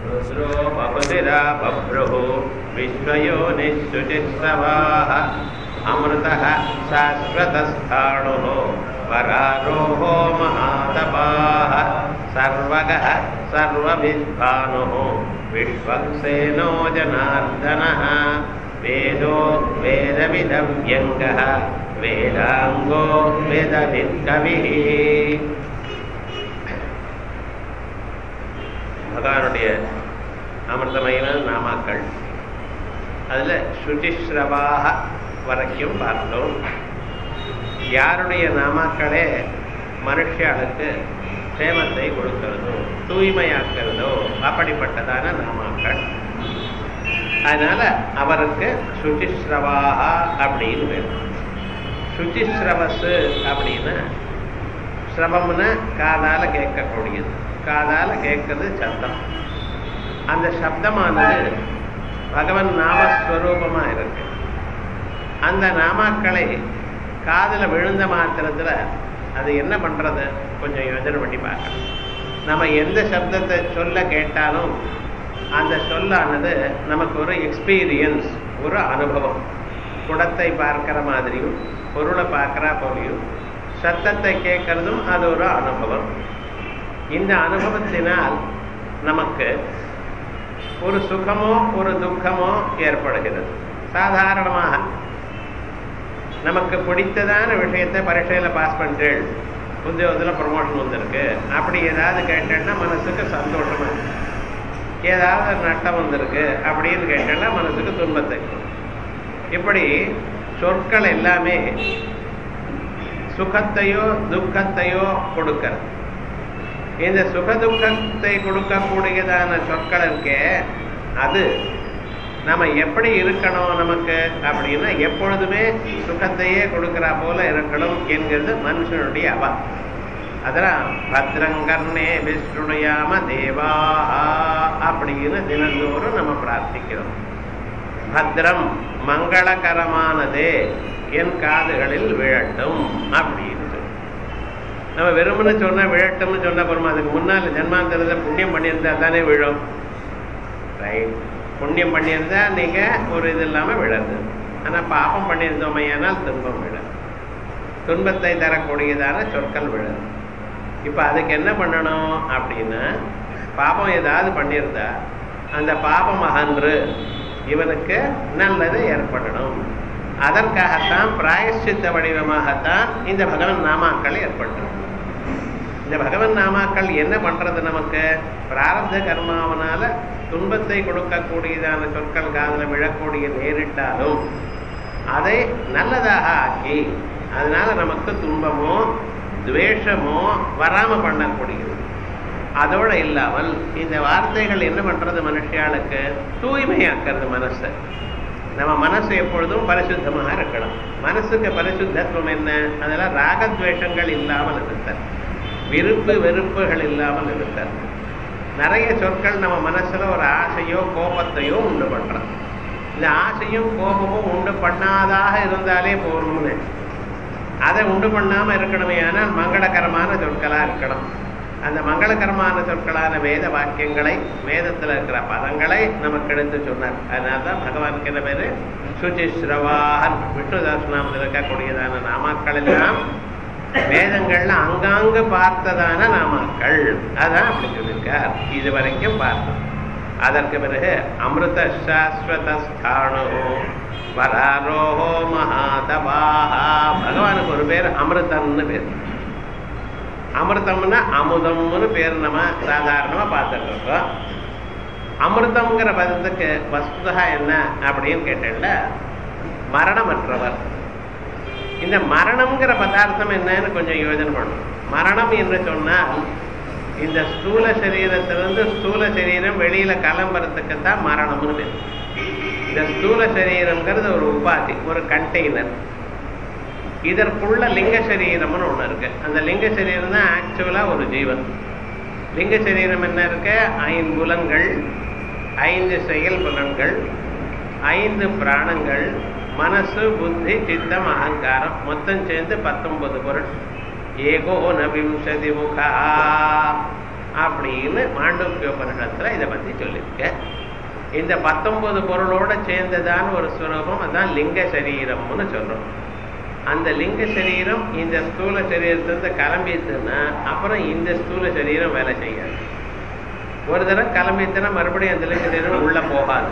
रुद्रो बहुधिरा बभ्रुः विश्वयोनिश्रुचिस्रवाः अमृतः शाश्वतस्थाणुः वरारोहो महातपाः सर्वगः सर्वविद्भानुः विश्वक्सेनो जनार्दनः वेदो वेदविदव्यङ्गः वेदाङ्गो वेदवित्कविः பகவானுடைய அமிர்தமயமான நாமாக்கள் அதில் ஸ்ருதிஸ்ரவாக வரைக்கும் பார்த்தோம் யாருடைய நாமாக்களே மனுஷியாளுக்கு சேமத்தை கொடுக்கிறதோ தூய்மையாக்கிறதோ அப்படிப்பட்டதான நாமாக்கள் அதனால அவருக்கு சுச்சிஸ்ரவாக அப்படின்னு பேர் சுச்சிஸ்ரவசு அப்படின்னா ஸ்ரவம்னா காதால கேட்கக்கூடியது காதால கேட்கறது சப்தம் அந்த சப்தமானது பகவன் நாமஸ்வரூபமா இருக்கு அந்த நாமாக்களை காதுல விழுந்த மாத்திரத்துல அது என்ன பண்றது கொஞ்சம் யோசனை பண்ணி பார்க்கணும் நம்ம எந்த சப்தத்தை சொல்ல கேட்டாலும் அந்த சொல்லானது நமக்கு ஒரு எக்ஸ்பீரியன்ஸ் ஒரு அனுபவம் குடத்தை பார்க்கிற மாதிரியும் பொருளை பார்க்கறா போலையும் சத்தத்தை கேட்கறதும் அது ஒரு அனுபவம் இந்த அனுபவத்தினால் நமக்கு ஒரு சுகமோ ஒரு துக்கமோ ஏற்படுகிறது சாதாரணமாக நமக்கு பிடித்ததான விஷயத்தை பரீட்சையில் பாஸ் பண்ணிட்டேள் உத்தியோகத்தில் ப்ரமோஷன் வந்திருக்கு அப்படி ஏதாவது கேட்டேன்னா மனசுக்கு சந்தோஷமா இருக்கு ஏதாவது நட்டம் வந்திருக்கு அப்படின்னு கேட்டேன்னா மனசுக்கு துன்பத்தை இப்படி சொற்கள் எல்லாமே சுகத்தையோ துக்கத்தையோ கொடுக்கிறது இந்த சுக துக்கத்தை கொடுக்கக்கூடியதான சொற்கள் இருக்கே அது நம்ம எப்படி இருக்கணும் நமக்கு அப்படின்னா எப்பொழுதுமே சுகத்தையே கொடுக்கிறா போல இருக்கணும் என்கிறது மனுஷனுடைய அவா அதெல்லாம் பத்ரங்கர்ணே விஷ்ணுயாம தேவா அப்படின்னு தினந்தோறும் நம்ம பிரார்த்திக்கிறோம் பத்ரம் மங்களகரமானதே என் காதுகளில் விழட்டும் அப்படின்னு சொல்லி நம்ம வெறுமனு சொன்னா விழட்டும்னு சொன்ன போறோம் அதுக்கு முன்னால ஜென்மாந்தரத்தில் புண்ணியம் பண்ணியிருந்தா தானே விழும் ரைட் புண்ணியம் பண்ணியிருந்தா நீங்க ஒரு இது இல்லாம விழது ஆனா பாப்பம் பண்ணியிருந்தோமையானால் துன்பம் விழும் துன்பத்தை தரக்கூடியதான சொற்கள் விழும் இப்ப அதுக்கு என்ன பண்ணணும் அப்படின்னா பாபம் ஏதாவது பண்ணியிருந்தா அந்த பாபம் அகன்று இவனுக்கு நல்லது ஏற்படணும் அதற்காகத்தான் பிராயஷ்சித்த வடிவமாகத்தான் இந்த பகவன் நாமாக்கள் ஏற்பட்டிருக்கு இந்த பகவன் நாமாக்கள் என்ன பண்றது நமக்கு பிராரப்த கர்மாவனால துன்பத்தை கொடுக்கக்கூடியதான சொற்கள் காதல விழக்கூடிய நேரிட்டாலும் அதை நல்லதாக ஆக்கி அதனால நமக்கு துன்பமோ துவேஷமோ வராம பண்ணக்கூடியது அதோட இல்லாமல் இந்த வார்த்தைகள் என்ன பண்றது மனுஷியாளுக்கு தூய்மையாக்கிறது மனசை நம்ம மனசு எப்பொழுதும் பரிசுத்தமாக இருக்கணும் மனசுக்கு பரிசுத்தத்துவம் என்ன அதெல்லாம் ராகத்வேஷங்கள் இல்லாமல் இருத்தல் விருப்பு வெறுப்புகள் இல்லாமல் இருத்தல் நிறைய சொற்கள் நம்ம மனசுல ஒரு ஆசையோ கோபத்தையோ உண்டு பண்றோம் இந்த ஆசையும் கோபமும் உண்டு பண்ணாதாக இருந்தாலே போகணும்னு அதை உண்டு பண்ணாம இருக்கணுமே ஆனால் மங்களகரமான சொற்களா இருக்கணும் அந்த மங்களகரமான சொற்களான வேத வாக்கியங்களை வேதத்தில் இருக்கிற பதங்களை நமக்கு எடுத்து சொன்னார் அதனால தான் பகவானுக்கு என்ன பேரு சுச்சிஸ்ரவாகன் விஷ்ணு தாசநாமத்தில் இருக்கக்கூடியதான நாமாக்கள் எல்லாம் வேதங்கள்ல அங்காங்கு பார்த்ததான நாமாக்கள் அதான் அப்படி சொல்லியிருக்கார் இது வரைக்கும் பார்த்தோம் அதற்கு பிறகு அமிர்த சாஸ்வத ஸ்தானோ வராரோஹோ மகாதபாஹா பகவானுக்கு ஒரு பேர் அமிர்தம்னு பேர் அமிர்தம்னா அமுதம்னு பேர் நம்ம சாதாரணமா பார்த்துட்டு இருக்கோம் அமிர்தம்ங்கிற பதத்துக்கு வஸ்துதா என்ன அப்படின்னு கேட்டேன்ல மரணமற்றவர் இந்த மரணம்ங்கிற பதார்த்தம் என்னன்னு கொஞ்சம் யோஜனை பண்ணணும் மரணம் என்று சொன்னால் இந்த ஸ்தூல சரீரத்திலிருந்து ஸ்தூல சரீரம் வெளியில கிளம்புறதுக்கு தான் மரணம்னு பேர் இந்த ஸ்தூல சரீரம்ங்கிறது ஒரு உபாதி ஒரு கண்டெய்னர் இதற்குள்ள லிங்க சரீரம்னு ஒண்ணு இருக்கு அந்த லிங்க சரீரம் தான் ஆக்சுவலா ஒரு ஜீவன் லிங்க சரீரம் என்ன இருக்கு ஐம்புலன்கள் ஐந்து செயல் புலன்கள் ஐந்து பிராணங்கள் மனசு புத்தி சித்தம் அகங்காரம் மொத்தம் சேர்ந்து பத்தொன்பது பொருள் ஏகோ நவிம்சதி முகா அப்படின்னு மாண்டோக்கியோபனிஷத்துல இதை பத்தி சொல்லியிருக்க இந்த பத்தொன்பது பொருளோட சேர்ந்ததான ஒரு ஸ்வரூபம் அதான் லிங்க சரீரம்னு சொல்றோம் அந்த லிங்க சரீரம் இந்த ஸ்தூல சரீரத்திலிருந்து கிளம்பிட்டுன்னா அப்புறம் இந்த ஸ்தூல சரீரம் வேலை செய்யாது ஒரு தடவை கிளம்பிட்டுனா மறுபடியும் அந்த லிங்க சரீரம் உள்ள போகாது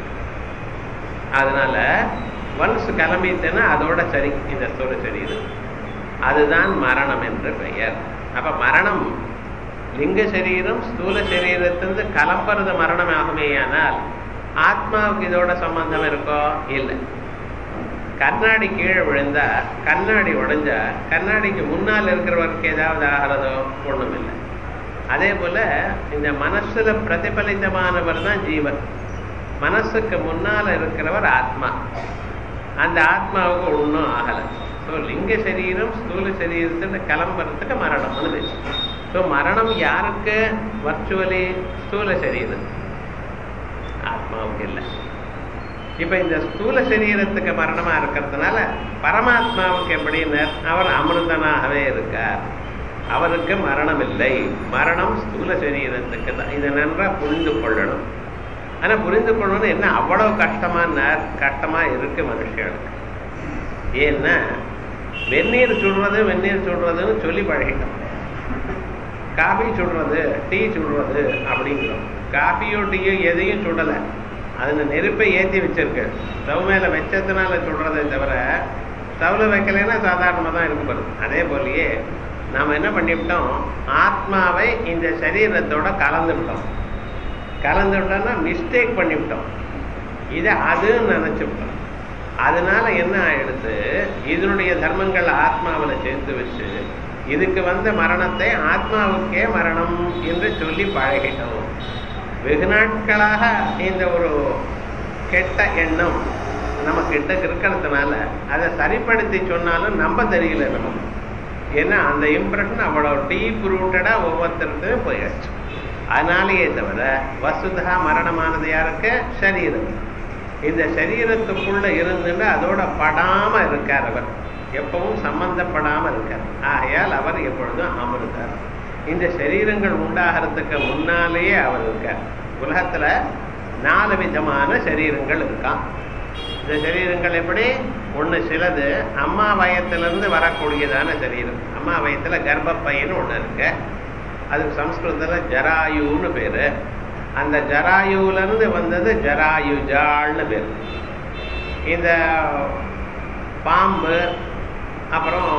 அதனால ஒன்ஸ் கிளம்பிட்டுன்னா அதோட சரி இந்த ஸ்தூல சரீரம் அதுதான் மரணம் என்று பெயர் அப்ப மரணம் லிங்க சரீரம் ஸ்தூல சரீரத்திலிருந்து கலம்புறது மரணம் ஆகுமேயானால் ஆத்மாவுக்கு இதோட சம்பந்தம் இருக்கோ இல்லை கண்ணாடி கீழே விழுந்தா கண்ணாடி உடைஞ்சா கண்ணாடிக்கு முன்னால் இருக்கிறவருக்கு ஏதாவது ஆகிறதோ ஒண்ணும் இல்லை அதே போல இந்த மனசுல பிரதிபலித்தமானவர் தான் ஜீவன் மனசுக்கு முன்னால இருக்கிறவர் ஆத்மா அந்த ஆத்மாவுக்கு ஒன்றும் ஆகலை ஸோ லிங்க சரீரம் ஸ்தூல சரீரத்துல கிளம்புறதுக்கு மரணம்னு பேசு ஸோ மரணம் யாருக்கு வர்ச்சுவலி ஸ்தூல சரீரம் ஆத்மாவுக்கு இல்லை இப்ப இந்த ஸ்தூல சரீரத்துக்கு மரணமா இருக்கிறதுனால பரமாத்மாவுக்கு எப்படின்னு அவர் அமிர்தனாகவே இருக்கார் அவருக்கு மரணம் இல்லை மரணம் ஸ்தூல சரீரத்துக்கு தான் இதை நன்றா புரிந்து கொள்ளணும் ஆனா புரிந்து கொள்ளணும் என்ன அவ்வளவு கஷ்டமானார் கஷ்டமா இருக்கு மனுஷனுக்கு ஏன்னா வெந்நீர் சுடுறது வெந்நீர் சுடுறதுன்னு சொல்லி பழகிட்டோம் காபி சுடுறது டீ சுடுறது அப்படிங்கிறோம் காபியோ டீயோ எதையும் சுடலை அதில் நெருப்பை ஏற்றி வச்சிருக்கு ஸ்டவ் மேலே வச்சதுனால சுடுறதே தவிர ஸ்டவ்வில் வைக்கலைன்னா சாதாரணமாக தான் இருக்க போகிறது அதே போலயே நாம் என்ன பண்ணிவிட்டோம் ஆத்மாவை இந்த சரீரத்தோட கலந்துவிட்டோம் கலந்துவிட்டோம்னா மிஸ்டேக் பண்ணிவிட்டோம் இதை அதுன்னு நினச்சிவிட்டோம் அதனால என்ன ஆயிடுது இதனுடைய தர்மங்கள் ஆத்மாவில் சேர்த்து வச்சு இதுக்கு வந்த மரணத்தை ஆத்மாவுக்கே மரணம் என்று சொல்லி பழகிட்டோம் வெகு நாட்களாக இந்த ஒரு கெட்ட எண்ணம் நம்ம கிட்ட இருக்கிறதுனால அதை சரிப்படுத்தி சொன்னாலும் நம்ப தெரியல நமக்கு ஏன்னா அந்த இம்ப்ரெஷன் அவ்வளோ டீப் ரூட்டடா ஒவ்வொருத்தருக்கும் போயாச்சு அதனாலேயே தவிர வசுதா மரணமானது யாருக்கு சரீரம் இந்த சரீரத்துக்குள்ள இருந்துட்டு அதோட படாம இருக்கார் அவர் எப்பவும் சம்பந்தப்படாம இருக்கார் ஆகையால் அவர் எப்பொழுதும் அமிர்தார் இந்த சரீரங்கள் உண்டாகிறதுக்கு முன்னாலேயே அவர் இருக்கார் உலகத்துல நாலு விதமான சரீரங்கள் இருக்கான் இந்த சரீரங்கள் எப்படி ஒண்ணு சிலது அம்மா வயத்திலிருந்து வரக்கூடியதான சரீரம் அம்மா வயத்துல கர்ப்பப்பைன்னு ஒண்ணு இருக்கு அதுக்கு சம்ஸ்கிருதத்துல ஜராயுன்னு பேரு அந்த ஜராயுல இருந்து வந்தது ஜராயுஜாள்னு பேர் இந்த பாம்பு அப்புறம்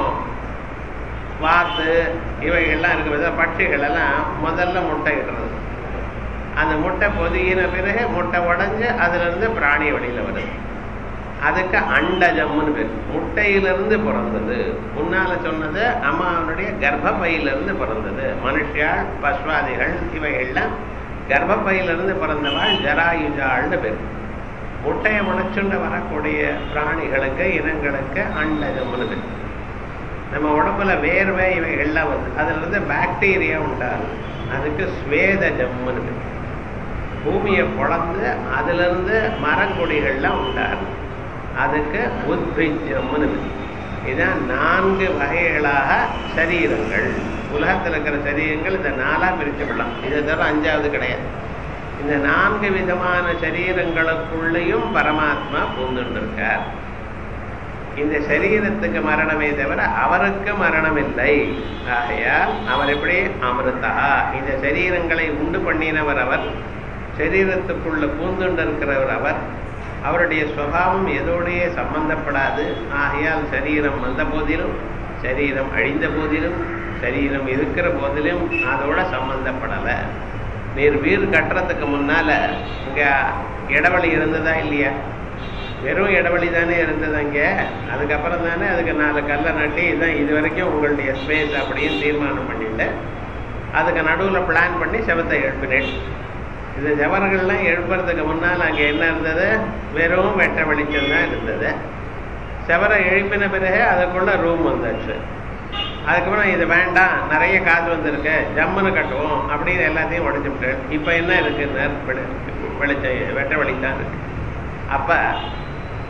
வாத்து இவைகள்லாம் இருக்கிறது பட்சிகள் எல்லாம் முதல்ல முட்டை இடுறது அந்த முட்டை பொதியின பிறகு முட்டை உடஞ்சு அதுல இருந்து பிராணி வழியில வருது அதுக்கு அண்டஜம்னு பேர் முட்டையிலிருந்து பிறந்தது முன்னால சொன்னது அம்மாவனுடைய கர்ப்பப்பையிலிருந்து பிறந்தது மனுஷியாள் பஸ்வாதிகள் இவைகள்லாம் கர்ப்பப்பையிலிருந்து பிறந்தவாள் ஜராயுஜாள்னு பேர் முட்டையை முளைச்சுண்டு வரக்கூடிய பிராணிகளுக்கு இனங்களுக்கு அண்டஜம்னு பேர் நம்ம உடம்புல வேர்வை இவைகள்லாம் வருது அதுல இருந்து பாக்டீரியா உண்டாகுது அதுக்கு ஸ்வேதஜம்னு பேர் பூமியை பொழந்து அதுல இருந்து மரங்கொடிகள்லாம் உண்டாகுது அதுக்கு உத்பிஜம்னு பேர் இதான் நான்கு வகைகளாக சரீரங்கள் உலகத்தில் இருக்கிற சரீரங்கள் இந்த நாலா பிரித்து விடலாம் இதை தவிர அஞ்சாவது கிடையாது இந்த நான்கு விதமான சரீரங்களுக்குள்ளேயும் பரமாத்மா பூந்துட்டு இருக்கார் இந்த சரீரத்துக்கு மரணமே தவிர அவருக்கு மரணம் இல்லை ஆகையால் அவர் எப்படி அமிர்தா இந்த சரீரங்களை உண்டு பண்ணினவர் அவர் சரீரத்துக்குள்ள பூந்துண்டு இருக்கிறவர் அவர் அவருடைய சுவாவம் எதோடையே சம்பந்தப்படாது ஆகையால் சரீரம் வந்த போதிலும் சரீரம் அழிந்த போதிலும் சரீரம் இருக்கிற போதிலும் அதோட சம்பந்தப்படலை நீர் வீடு கட்டுறதுக்கு முன்னால இங்க இடவழி இருந்ததா இல்லையா வெறும் இடவழி தானே இருந்தது அங்கே அதுக்கப்புறம் தானே அதுக்கு நாலு கல்லை நட்டி இதுதான் இது வரைக்கும் உங்களுடைய ஸ்பேஸ் அப்படின்னு தீர்மானம் பண்ணிட்டு அதுக்கு நடுவில் பிளான் பண்ணி செவத்தை எழுப்பினேன் இந்த ஜவர்கள்லாம் எழுப்புறதுக்கு முன்னால் அங்கே என்ன இருந்தது வெறும் வெட்ட வெளிச்சம் தான் இருந்தது செவரை எழுப்பின பிறகு அதுக்குள்ள ரூம் வந்தாச்சு அதுக்கப்புறம் இது வேண்டாம் நிறைய காசு வந்திருக்கு ஜம்முன்னு கட்டுவோம் அப்படின்னு எல்லாத்தையும் உடச்சுட்டு இப்போ என்ன இருக்குன்னு வெளிச்சம் வெட்ட வெளி தான் இருக்கு அப்போ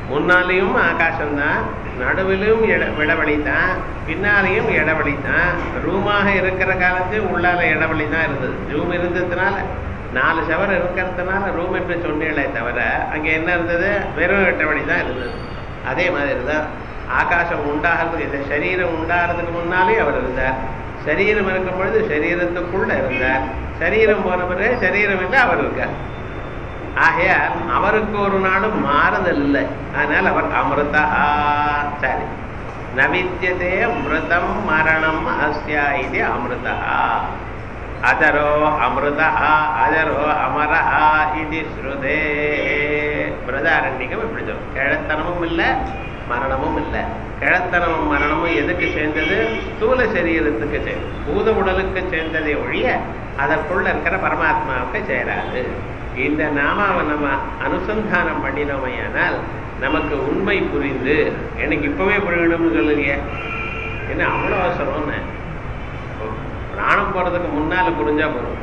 முன்னாலேயும் ஆகாசம்தான் நடுவிலும் இட இடைவெளி தான் பின்னாலேயும் இடைவெளி தான் ரூமாக இருக்கிற காலத்தையும் உள்ளால இடைவெளி தான் இருந்தது ரூம் இருந்ததுனால நாலு ஷவர் இருக்கிறதுனால ரூம் என்று சொன்னீங்களே தவிர அங்கே என்ன இருந்தது வெறும் இடைவெளி தான் இருந்தது அதே மாதிரி தான் ஆகாசம் உண்டாகிறதுக்கு இந்த சரீரம் உண்டாகிறதுக்கு முன்னாலே அவர் இருந்தார் சரீரம் இருக்கும் பொழுது சரீரத்துக்குள்ள இருந்தார் சரீரம் போன பிறகு சரீரம் இல்லை அவர் இருக்கார் ஆகையால் அவருக்கு ஒரு நாளும் மாறுதல் இல்லை அதனால் அவர் அமிர்தா சரி நவித்தியதே மிருதம் மரணம் அஸ்யா இது அமிர்தா அதரோ அமிர்தா அதரோ அமரஹா இது ஸ்ருதே பிரதாரண்யம் இப்படி சொல்லும் கிழத்தனமும் இல்லை மரணமும் இல்லை கிழத்தனமும் மரணமும் எதுக்கு சேர்ந்தது ஸ்தூல சரீரத்துக்கு சேர்ந்தது பூத உடலுக்கு சேர்ந்ததை ஒழிய அதற்குள்ள இருக்கிற பரமாத்மாவுக்கு சேராது இந்த நாமாவை நம்ம அனுசந்தானம் பண்ணினோமையானால் நமக்கு உண்மை புரிந்து எனக்கு இப்பவே புரியணும்னு சொல்லுங்க என்ன அவ்வளோ அவசரம்னு பிராணம் போறதுக்கு முன்னால புரிஞ்சா போதும்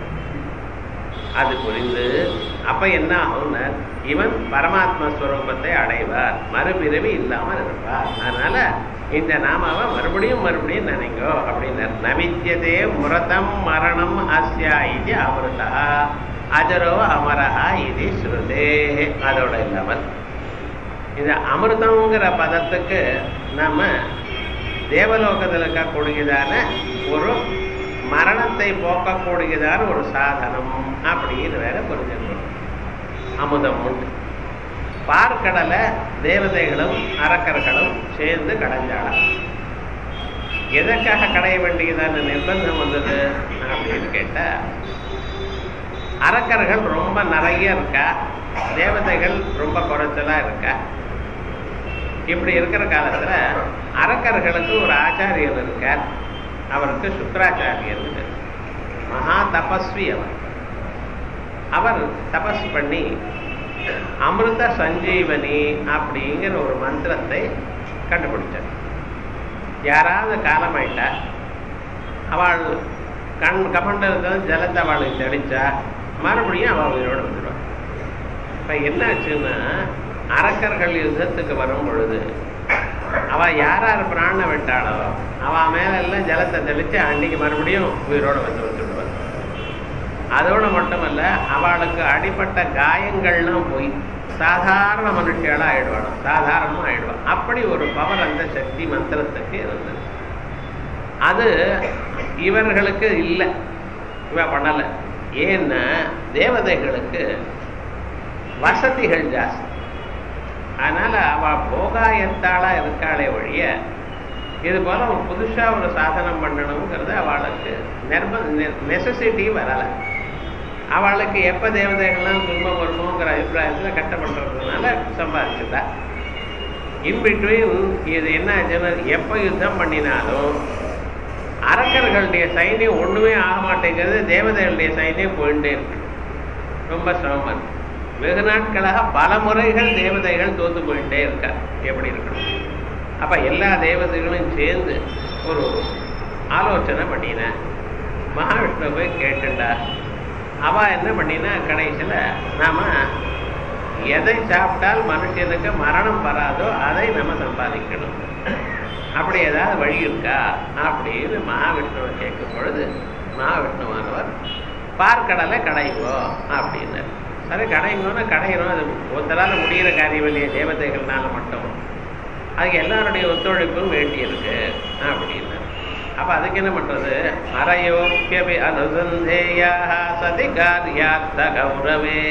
அது புரிந்து அப்ப என்ன ஆகும்னா இவன் பரமாத்மா ஸ்வரூபத்தை அடைவார் மறுபிறவி இல்லாமல் இருப்பார் அதனால இந்த நாமாவை மறுபடியும் மறுபடியும் நினைங்கோ அப்படின்னார் நவித்தியதே முரதம் மரணம் அஸ்யா இது அமிர்தா அஜரோ அமரஹா இது ஸ்ருதே அதோட இல்லாமல் இந்த அமிர்தங்கிற பதத்துக்கு நம்ம தேவலோகத்தில் இருக்கக்கூடியதான ஒரு மரணத்தை போக்கக்கூடியதான ஒரு சாதனம் அப்படின்னு வேற புரிஞ்சுக்கணும் அமுதம் உண்டு பார்க்கடலை தேவதைகளும் அரக்கர்களும் சேர்ந்து கடைஞ்சாலாம் எதற்காக கடைய வேண்டியதான நிர்பந்தம் வந்தது அப்படின்னு கேட்டா அரக்கர்கள் ரொம்ப நிறைய இருக்கா தேவதைகள் ரொம்ப குறைச்சலா இருக்கா இப்படி இருக்கிற காலத்துல அரக்கர்களுக்கு ஒரு ஆச்சாரியர் இருக்கார் அவருக்கு சுக்கராச்சாரியர் மகா தபஸ்வி அவர் அவர் தபஸ் பண்ணி அமிர்த சஞ்சீவனி அப்படிங்கிற ஒரு மந்திரத்தை கண்டுபிடிச்சார் யாராவது காலமாயிட்டா அவள் கண் கமண்டலத்தில் ஜலத்தை அவளுக்கு தெளிச்சா மறுபடியும் அவள் உயிரோடு வந்துடுவாள் இப்போ என்னாச்சுன்னா அரக்கர்கள் யுத்தத்துக்கு வரும் பொழுது அவ யார் யார் பிராண விட்டாளோ அவ மேல எல்லாம் ஜலத்தை தெளிச்சு அன்னைக்கு மறுபடியும் உயிரோட வந்து வந்துடுவாள் அதோட மட்டுமல்ல அவளுக்கு அடிப்பட்ட காயங்கள்லாம் போய் சாதாரண மனுஷியால ஆயிடுவாளாம் சாதாரணமா ஆயிடுவான் அப்படி ஒரு பவர் அந்த சக்தி மந்திரத்துக்கு இருந்தது அது இவர்களுக்கு இல்லை இவ பண்ணலை ஏன்னா தேவதைகளுக்கு வசதிகள் ஜாஸ்தி அதனால அவ போகாயத்தாளா இருக்காளே ஒழிய இது போல ஒரு புதுசா ஒரு சாதனம் பண்ணணுங்கிறது அவளுக்கு நிர்ப நெசசிட்டி வரல அவளுக்கு எப்ப தேவதைகள்லாம் துன்பம் வருமோங்கிற அபிப்பிராயத்துல கஷ்டப்படுறதுனால சம்பாதிச்சுட்டா இன்பிட்வீன் இது என்ன ஆச்சுன்னா எப்ப யுத்தம் பண்ணினாலும் அரக்கர்களுடைய சைன்யம் ஒண்ணுமே ஆக மாட்டேங்கிறது தேவதைகளுடைய சைன்யம் போயிட்டே இருக்கு ரொம்ப சிரமம் இருக்கு வெகு நாட்களாக பல முறைகள் தேவதைகள் தோத்து போயிட்டே இருக்கா எப்படி இருக்கணும் அப்ப எல்லா தேவதைகளும் சேர்ந்து ஒரு ஆலோசனை பண்ணின மகாவிஷ்ணு போய் கேட்டுண்டா அவ என்ன பண்ணினா கடைசியில நாம எதை சாப்பிட்டால் மனுஷனுக்கு மரணம் வராதோ அதை நம்ம சம்பாதிக்கணும் அப்படி ஏதாவது வழி இருக்கா அப்படின்னு மகாவிஷ்ணுவை கேட்கும் பொழுது மகாவிஷ்ணுவானவர் பார்க்கடலை கடைங்கோ அப்படின்னு சரி கடைங்கோன்னா கடையிறோம் அது ஒருத்தரால் முடிகிற காரியம் இல்லையா தேவதைகள்னால மட்டும் அதுக்கு எல்லாருடைய ஒத்துழைப்பும் வேண்டியிருக்கு அப்படின்னு அப்ப அதுக்கு என்ன பண்றது அரையோக்கியபி அனுசந்தேயா சதி காரியார்த்த கௌரவே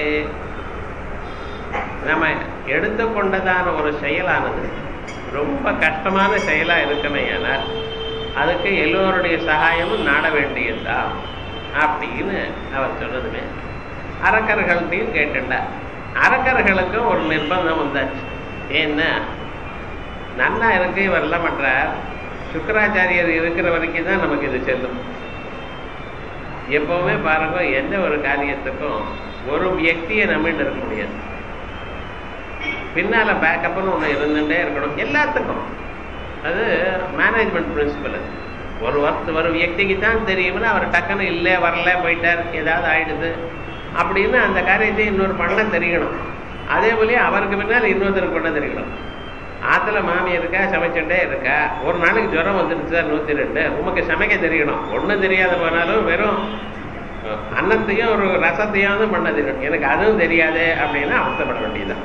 நம்ம எடுத்துக்கொண்டதான ஒரு செயலானது ரொம்ப கஷ்டமான செயலா இருக்குமே ஆனால் அதுக்கு எல்லோருடைய சகாயமும் நாட வேண்டியதுதான் அப்படின்னு அவர் சொன்னதுமே அரக்கர்கள்ட்டையும் கேட்டுட்டார் அரக்கர்களுக்கும் ஒரு நிர்பந்தம் வந்தாச்சு ஏன்னா நன்னா இருக்கு இவர் எல்லாம் பண்றார் சுக்கராச்சாரியர் இருக்கிற வரைக்கும் தான் நமக்கு இது செல்லும் எப்பவுமே பாருங்க எந்த ஒரு காரியத்துக்கும் ஒரு வியக்தியை நம்பிட்டு இருக்க முடியாது பின்னால பேக்கப்னு ஒன்று இருந்துட்டே இருக்கணும் எல்லாத்துக்கும் அது மேனேஜ்மெண்ட் பிரின்சிபல் அது ஒரு ஒருத்த ஒரு வியக்திக்கு தான் தெரியும்னு அவர் டக்குன்னு இல்லை வரல போயிட்டார் ஏதாவது ஆயிடுது அப்படின்னு அந்த காரியத்தை இன்னொரு பண்ண தெரியணும் அதே போலயே அவருக்கு பின்னால் இன்னொருத்தருக்கு பண்ண தெரியணும் ஆத்துல மாமி இருக்கா சமைச்சுட்டே இருக்கா ஒரு நாளைக்கு ஜுரம் வந்துருச்சு சார் நூத்தி ரெண்டு உமக்கு சமைக்க தெரியணும் ஒண்ணும் தெரியாத போனாலும் வெறும் அஹ், அன்னத்தையும் ஒரு ரசத்தையும் பண்ண தெரியணும் எனக்கு அதுவும் தெரியாது அப்படின்னா அவசரப்பட வேண்டியதுதான்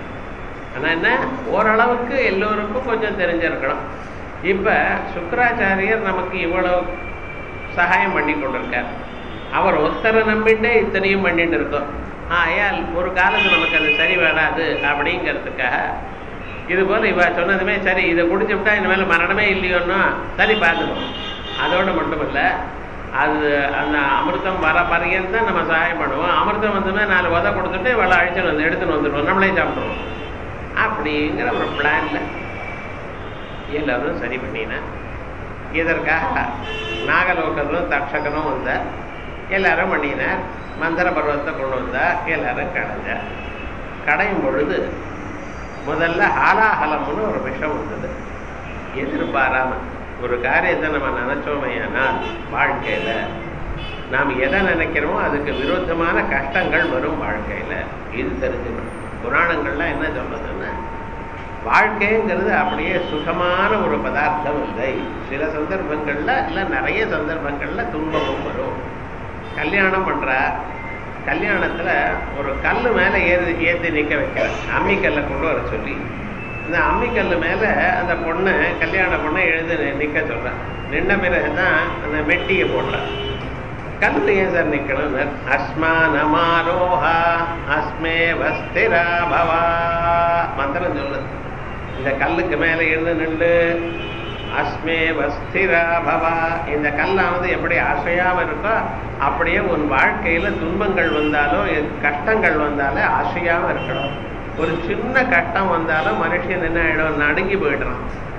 ஆனா என்ன ஓரளவுக்கு எல்லோருக்கும் கொஞ்சம் தெரிஞ்சிருக்கணும் இப்ப சுக்கராச்சாரியர் நமக்கு இவ்வளவு சகாயம் பண்ணி கொண்டிருக்கார் அவர் ஒத்தரை நம்பிண்டே இத்தனையும் பண்ணிட்டு இருக்கோம் ஆயால் ஒரு காலத்துல நமக்கு அது சரி வராது அப்படிங்கிறதுக்காக இது போல இவ சொன்னதுமே சரி இதை குடிச்சுட்டா இனிமேல் மரணமே இல்லையோன்னா சரி பார்த்துக்கணும் அதோட மட்டுமல்ல அது அந்த அமிர்தம் வர பரியந்தான் நம்ம சகாயம் பண்ணுவோம் அமிர்தம் வந்ததுமே நாலு உதை கொடுத்துட்டு இவளை அழிச்சுட்டு வந்து எடுத்துன்னு வந்துடுவோம் நம்மளே சாப்பிடுவோம் அப்படிங்கிற ஒரு பிளான்ல எல்லாரும் சரி பண்ணினேன் இதற்காக நாகலோகனும் தட்சகனும் வந்தார் எல்லாரும் பண்ணினார் மந்திர பருவத்தை கொண்டு வந்தார் எல்லாரும் கடைஞ்சார் கடையும் பொழுது முதல்ல ஹாலாஹலம்னு ஒரு விஷம் வந்தது எதிர்பாராம ஒரு காரியத்தை நம்ம நினைச்சோமையானால் வாழ்க்கையில நாம் எதை நினைக்கிறோமோ அதுக்கு விரோதமான கஷ்டங்கள் வரும் வாழ்க்கையில இது தெரிஞ்சுக்கணும் புராணங்கள்லாம் என்ன சொல்றதுன்னா வாழ்க்கைங்கிறது அப்படியே சுகமான ஒரு பதார்த்தம் இல்லை சில சந்தர்ப்பங்கள்ல இல்ல நிறைய சந்தர்ப்பங்கள்ல துன்பமும் வரும் கல்யாணம் பண்றா கல்யாணத்துல ஒரு கல்லு மேல ஏறி ஏத்தி நிக்க வைக்கிற அம்மிக்கல்லை கொண்டு வர சொல்லி இந்த அம்மிக்கல்லு மேல அந்த பொண்ணு கல்யாண பொண்ணை எழுந்து நி- நிக்க சொல்றான் நின்ன பிறகுதான் அந்த மெட்டியை போடுறான் கல்லு ஏன் சார் நிக்கணும் அஸ்மானமாரோஹா அஸ்மே வஸ்திரா பவா மந்திரம் சொல்லுது இந்த கல்லுக்கு மேல எழுந்து நின்று அஸ்மே வஸ்திரா பவா இந்த கல்லானது எப்படி ஆசையாம இருக்கோ அப்படியே உன் வாழ்க்கையில துன்பங்கள் வந்தாலோ எ- கஷ்டங்கள் வந்தாலே ஆசையாம இருக்கணும் ஒரு சின்ன கஷ்டம் வந்தாலும் மனுஷன் என்ன ஆயிடும் நடுங்கி போயிடுறான்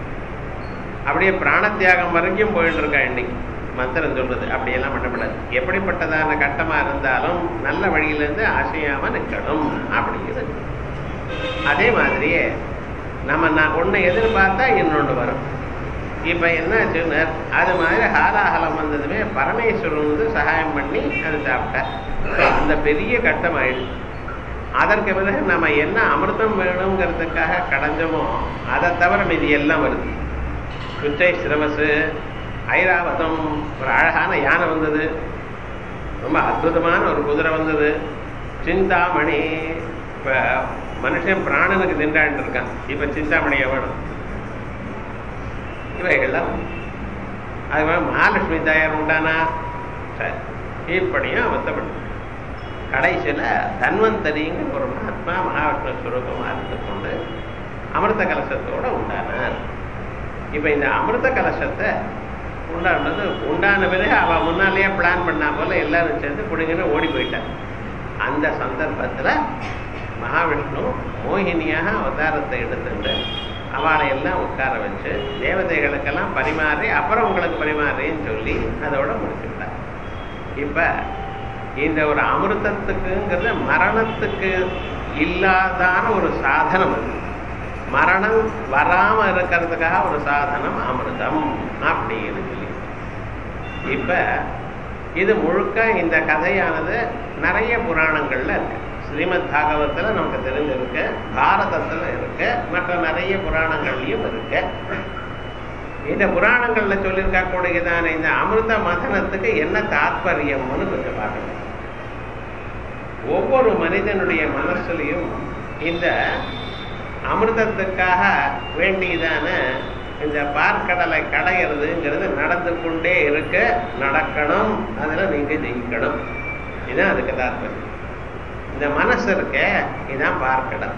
அப்படியே பிராணத்தியாகம் வரைக்கும் போயிட்டு இருக்கா இன்னைக்கு மந்திரம் சொல்றது அப்படியெல்லாம் பண்ணக்கூடாது எப்படிப்பட்டதான கட்டமா இருந்தாலும் நல்ல வழியிலிருந்து அசையாம நிற்கணும் அப்படிங்கிறது அதே மாதிரியே நம்ம நான் ஒண்ணு எதிர்பார்த்தா இன்னொன்று வரும் இப்ப என்னாச்சுன்னு அது மாதிரி ஹாலாஹலம் வந்ததுமே பரமேஸ்வரன் வந்து சகாயம் பண்ணி அது சாப்பிட்டார் அந்த பெரிய கட்டம் ஆயிடுச்சு அதற்கு பிறகு நம்ம என்ன அமிர்தம் வேணுங்கிறதுக்காக கடைஞ்சோமோ அதை தவிர மீதி எல்லாம் வருது சுச்சை சிரவசு ஐராவதம் ஒரு அழகான யானை வந்தது ரொம்ப அற்புதமான ஒரு குதிரை வந்தது சிந்தாமணி இப்ப மனுஷன் பிராணனுக்கு திண்டாண்டு இருக்கான் இப்ப சிந்தாமணியை வேணும் இவைகள்லாம் அது மாதிரி மகாலட்சுமி தாயார் உண்டானா சரி இப்படியும் அவத்தப்படும் கடைசியில தன்வந்தரிங்கிற ஒரு மகாத்மா மகாவிஷ்ணு ஸ்வரூபமா இருந்து கொண்டு அமிர்த கலசத்தோட உண்டானார் இப்ப இந்த அமிர்த கலசத்தை உண்டானது உண்டான பிறகு அவ முன்னாலேயே பிளான் பண்ணா போல எல்லாரும் சேர்ந்து பிடிங்கன்னு ஓடி போயிட்டான் அந்த சந்தர்ப்பத்துல மகாவிஷ்ணு மோகினியாக அவதாரத்தை எடுத்துட்டு அவளை எல்லாம் உட்கார வச்சு தேவதைகளுக்கெல்லாம் பரிமாறி அப்புறம் உங்களுக்கு பரிமாறின்னு சொல்லி அதோட முடிச்சுட்டார் இப்ப இந்த ஒரு அமிர்தத்துக்குங்கிறது மரணத்துக்கு இல்லாதான ஒரு சாதனம் அது மரணம் வராம இருக்கிறதுக்காக ஒரு சாதனம் அமிர்தம் அப்படின்னு சொல்லி இப்ப இது முழுக்க இந்த கதையானது நிறைய புராணங்கள்ல இருக்கு ஸ்ரீமத் பாகவத்துல நமக்கு தெரிஞ்சிருக்கு பாரதத்துல இருக்கு மற்ற நிறைய புராணங்கள்லயும் இருக்கு இந்த புராணங்கள்ல சொல்லியிருக்க கூடியதான இந்த அமிர்த மதனத்துக்கு என்ன தாத்பரியம்னு கொஞ்சம் பார்க்கணும் ஒவ்வொரு மனிதனுடைய மனசுலையும் இந்த அமிர்தத்துக்காக வேண்டியதான இந்த பார்க்கடலை கடையிறதுங்கிறது நடந்து கொண்டே இருக்க நடக்கணும் அதுல நீங்க ஜெயிக்கணும் இதுதான் அதுக்கு தாத்பரியம் இந்த மனசு இருக்க இதான் பார்க்கடல்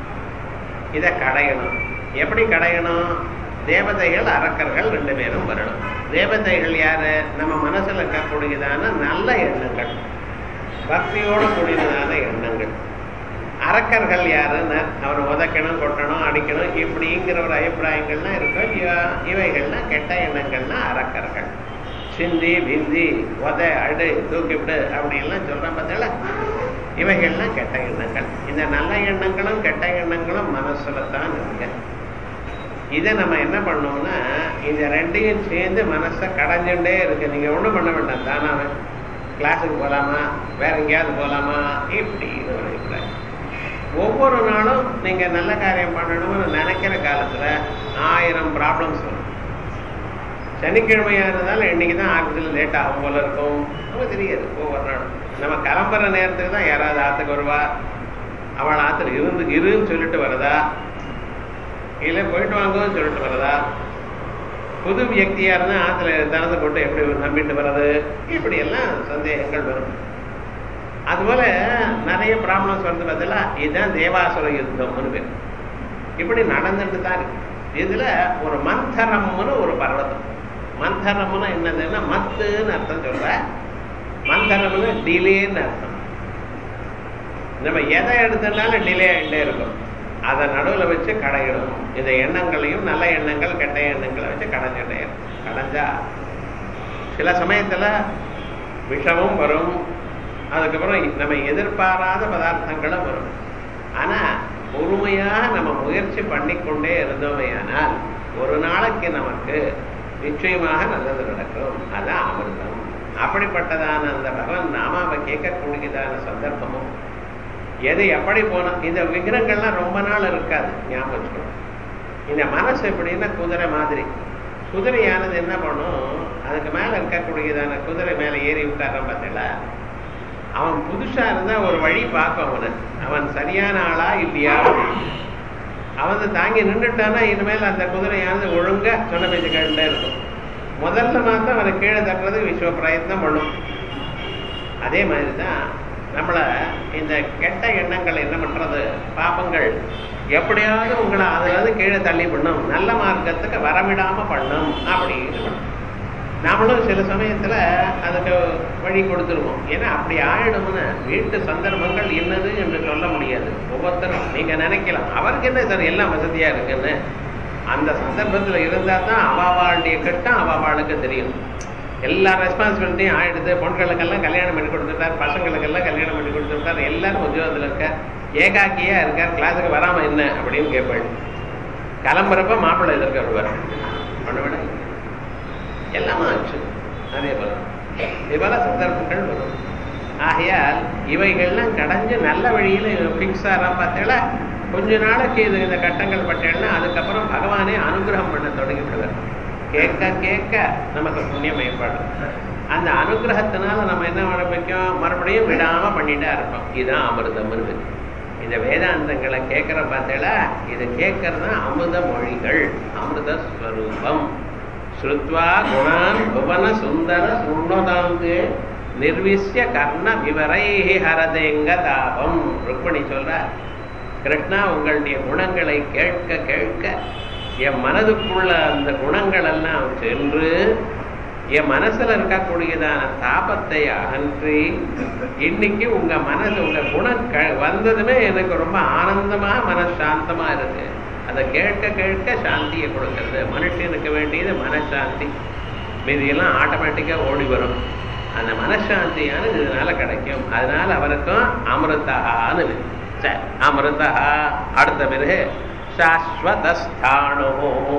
இதை கடையணும் எப்படி கடையணும் தேவதைகள் அரக்கர்கள் ரெண்டு பேரும் வரணும் தேவதைகள் யாரு நம்ம மனசுல இருக்கக்கூடியதான நல்ல எண்ணங்கள் பக்தியோட கூடியதான எண்ணங்கள் அரக்கர்கள் யாருன்னு அவர் உதைக்கணும் கொட்டணும் அடிக்கணும் இப்படிங்கிற ஒரு அபிப்பிராயங்கள்லாம் இருக்கும் இவ- இவைகள்லாம் கெட்ட எண்ணங்கள்னா அரக்கர்கள் சிந்தி பிந்தி உத அடு தூக்கிவிடு அப்படின்லாம் சொல்றேன் பார்த்தீங்களா இவைகள்லாம் கெட்ட எண்ணங்கள் இந்த நல்ல எண்ணங்களும் கெட்ட எண்ணங்களும் மனசுல தான் இருக்கு இதை நம்ம என்ன பண்ணோம்னா இந்த ரெண்டையும் சேர்ந்து மனசை கடைஞ்சுட்டே இருக்கு நீங்க ஒண்ணும் பண்ண வேண்டாம் தானாவே கிளாஸுக்கு போலாமா வேற எங்கேயாவது போலாமா இப்படின்னு ஒரு அபிப்பிராயம் ஒவ்வொரு நாளும் நீங்க நல்ல காரியம் பண்ணணும்னு நினைக்கிற காலத்துல ஆயிரம் ப்ராப்ளம்ஸ் வரும் சனிக்கிழமையா இருந்தாலும் இன்னைக்கு தான் ஆஃபீஸில் லேட் ஆகும் போல இருக்கும் நமக்கு தெரியாது ஒவ்வொரு நாளும் நம்ம கிளம்புற நேரத்துக்கு தான் யாராவது ஆற்றுக்கு வருவா அவள் ஆற்றுல இருந்து இருன்னு சொல்லிட்டு வரதா இல்லை போயிட்டு வாங்கன்னு சொல்லிட்டு வரதா புது வியக்தியா இருந்தா ஆற்றுல திறந்து கொண்டு எப்படி நம்பிட்டு வர்றது இப்படி எல்லாம் சந்தேகங்கள் வரும் அதுபோல நிறைய ப்ராப்ளம்ஸ் வருது பதிலா இதுதான் தேவாசுர யுத்தம்னு பேர் இப்படி நடந்துட்டு தான் இருக்கு இதுல ஒரு மந்தரம்னு ஒரு பர்வதம் மந்தரம்னு என்னதுன்னா மத்துன்னு அர்த்தம் சொல்ற மந்தரம்னு டிலேன்னு அர்த்தம் நம்ம எதை எடுத்தனாலும் டிலே ஆகிட்டே இருக்கும் அதை நடுவில் வச்சு கடையிடணும் இந்த எண்ணங்களையும் நல்ல எண்ணங்கள் கெட்ட எண்ணங்களை வச்சு கடைஞ்சிட்டே இருக்கும் கடைஞ்சா சில சமயத்துல விஷமும் வரும் அதுக்கப்புறம் நம்ம எதிர்பாராத பதார்த்தங்களும் வரும் ஆனா பொறுமையாக நம்ம முயற்சி பண்ணிக்கொண்டே இருந்தோமையானால் ஒரு நாளைக்கு நமக்கு நிச்சயமாக நல்லது நடக்கும் அதான் அமிர்தம் அப்படிப்பட்டதான அந்த பகவான் நாமாவை கேட்கக்கூடியதான சந்தர்ப்பமும் எது எப்படி போனோம் இந்த விக்கிரங்கள்லாம் ரொம்ப நாள் இருக்காது ஞாபகம் வச்சுக்கணும் இந்த மனசு எப்படின்னா குதிரை மாதிரி குதிரையானது என்ன பண்ணும் அதுக்கு மேல இருக்கக்கூடியதான குதிரை மேல ஏறி உட்கார்றான் பார்த்தீங்களா அவன் புதுசா இருந்தா ஒரு வழி பார்க்கும் அவனை அவன் சரியான ஆளா இல்லையா அவன் தாங்கி நின்றுட்டானா இனிமேல் அந்த குதிரையானது ஒழுங்கா சொன்ன பேச்சு கேட்டுட்டே இருக்கும் முதல்ல மாத்திரம் அவனை கீழே தட்டுறதுக்கு விஸ்வ பிரயத்னம் பண்ணும் அதே மாதிரி தான் நம்மளை இந்த கெட்ட எண்ணங்கள் என்ன பண்றது பாப்பங்கள் எப்படியாவது உங்களை அதுலேருந்து கீழே தள்ளி பண்ணும் நல்ல மார்க்கத்துக்கு வரவிடாம பண்ணும் அப்படின்னு பண்ணும் நாமளும் சில சமயத்துல அதுக்கு வழி கொடுத்துருவோம் ஏன்னா அப்படி ஆயிடும்னு வீட்டு சந்தர்ப்பங்கள் என்னது என்று சொல்ல முடியாது ஒவ்வொருத்தரும் நீங்க நினைக்கலாம் அவருக்கு என்ன சார் எல்லாம் வசதியா இருக்குன்னு அந்த சந்தர்ப்பத்துல இருந்தா தான் அவாவாளுடைய கட்டம் அவாவாளுக்கு தெரியும் எல்லா ரெஸ்பான்சிபிலிட்டியும் ஆயிடுது பொண்களுக்கெல்லாம் கல்யாணம் பண்ணி கொடுத்துட்டார் பசங்களுக்கெல்லாம் கல்யாணம் பண்ணி கொடுத்துட்டார் எல்லாரும் உத்தியோகத்தில் இருக்க ஏகாக்கியா இருக்கார் கிளாஸுக்கு வராம என்ன அப்படின்னு கேட்பாள் கிளம்புறப்ப மாப்பிள்ளை எதிர்க்க வருவார் பண்ண விட எல்லாமே ஆச்சு அதே போல இதே போல சந்தர்ப்பங்கள் வரும் ஆகையால் இவைகள்லாம் கடைஞ்சு நல்ல வழியில ஃபிக்ஸ் ஆகிறா பார்த்தீங்களா கொஞ்ச நாளைக்கு இது இந்த கட்டங்கள் பட்டேன்னா அதுக்கப்புறம் பகவானே அனுகிரகம் பண்ண தொடங்கி விடுவார் கேட்க கேட்க நமக்கு புண்ணியம் ஏற்படும் அந்த அனுகிரகத்தினால நம்ம என்ன ஆரம்பிக்கும் மறுபடியும் விடாம பண்ணிட்டே இருப்போம் இதுதான் அமிர்தம் இருக்கு இந்த வேதாந்தங்களை கேட்கிற பார்த்தீங்களா இது கேட்கறது தான் அமிர்த மொழிகள் அமிர்த ஸ்வரூபம் ஸ்ருத்வா குணான் புவன சுந்தர சுண்ணதாந்து நிர்விசிய கர்ண விவரை ஹரதேங்க தாபம் ருக்மணி சொல்ற கிருஷ்ணா உங்களுடைய குணங்களை கேட்க கேட்க என் மனதுக்குள்ள அந்த குணங்கள் எல்லாம் சென்று என் மனசுல இருக்கக்கூடியதான தாபத்தை அகற்றி இன்னைக்கு உங்க மனசு உங்க குணம் க- வந்ததுமே எனக்கு ரொம்ப ஆனந்தமா மனசாந்தமா இருக்கு அதை கேட்க கேட்க சாந்தியை கொடுக்கறது மனுஷனுக்கு வேண்டியது மனசாந்தி மீதியெல்லாம் ஆட்டோமேட்டிக்கா ஓடி வரும் அந்த மனசாந்தியானது இதனால கிடைக்கும் அதனால அவருக்கும் அமிர்தான்னு பேரு. சரி அமிர்தா அடுத்த பிறகு சாஸ்வதஸ்தானு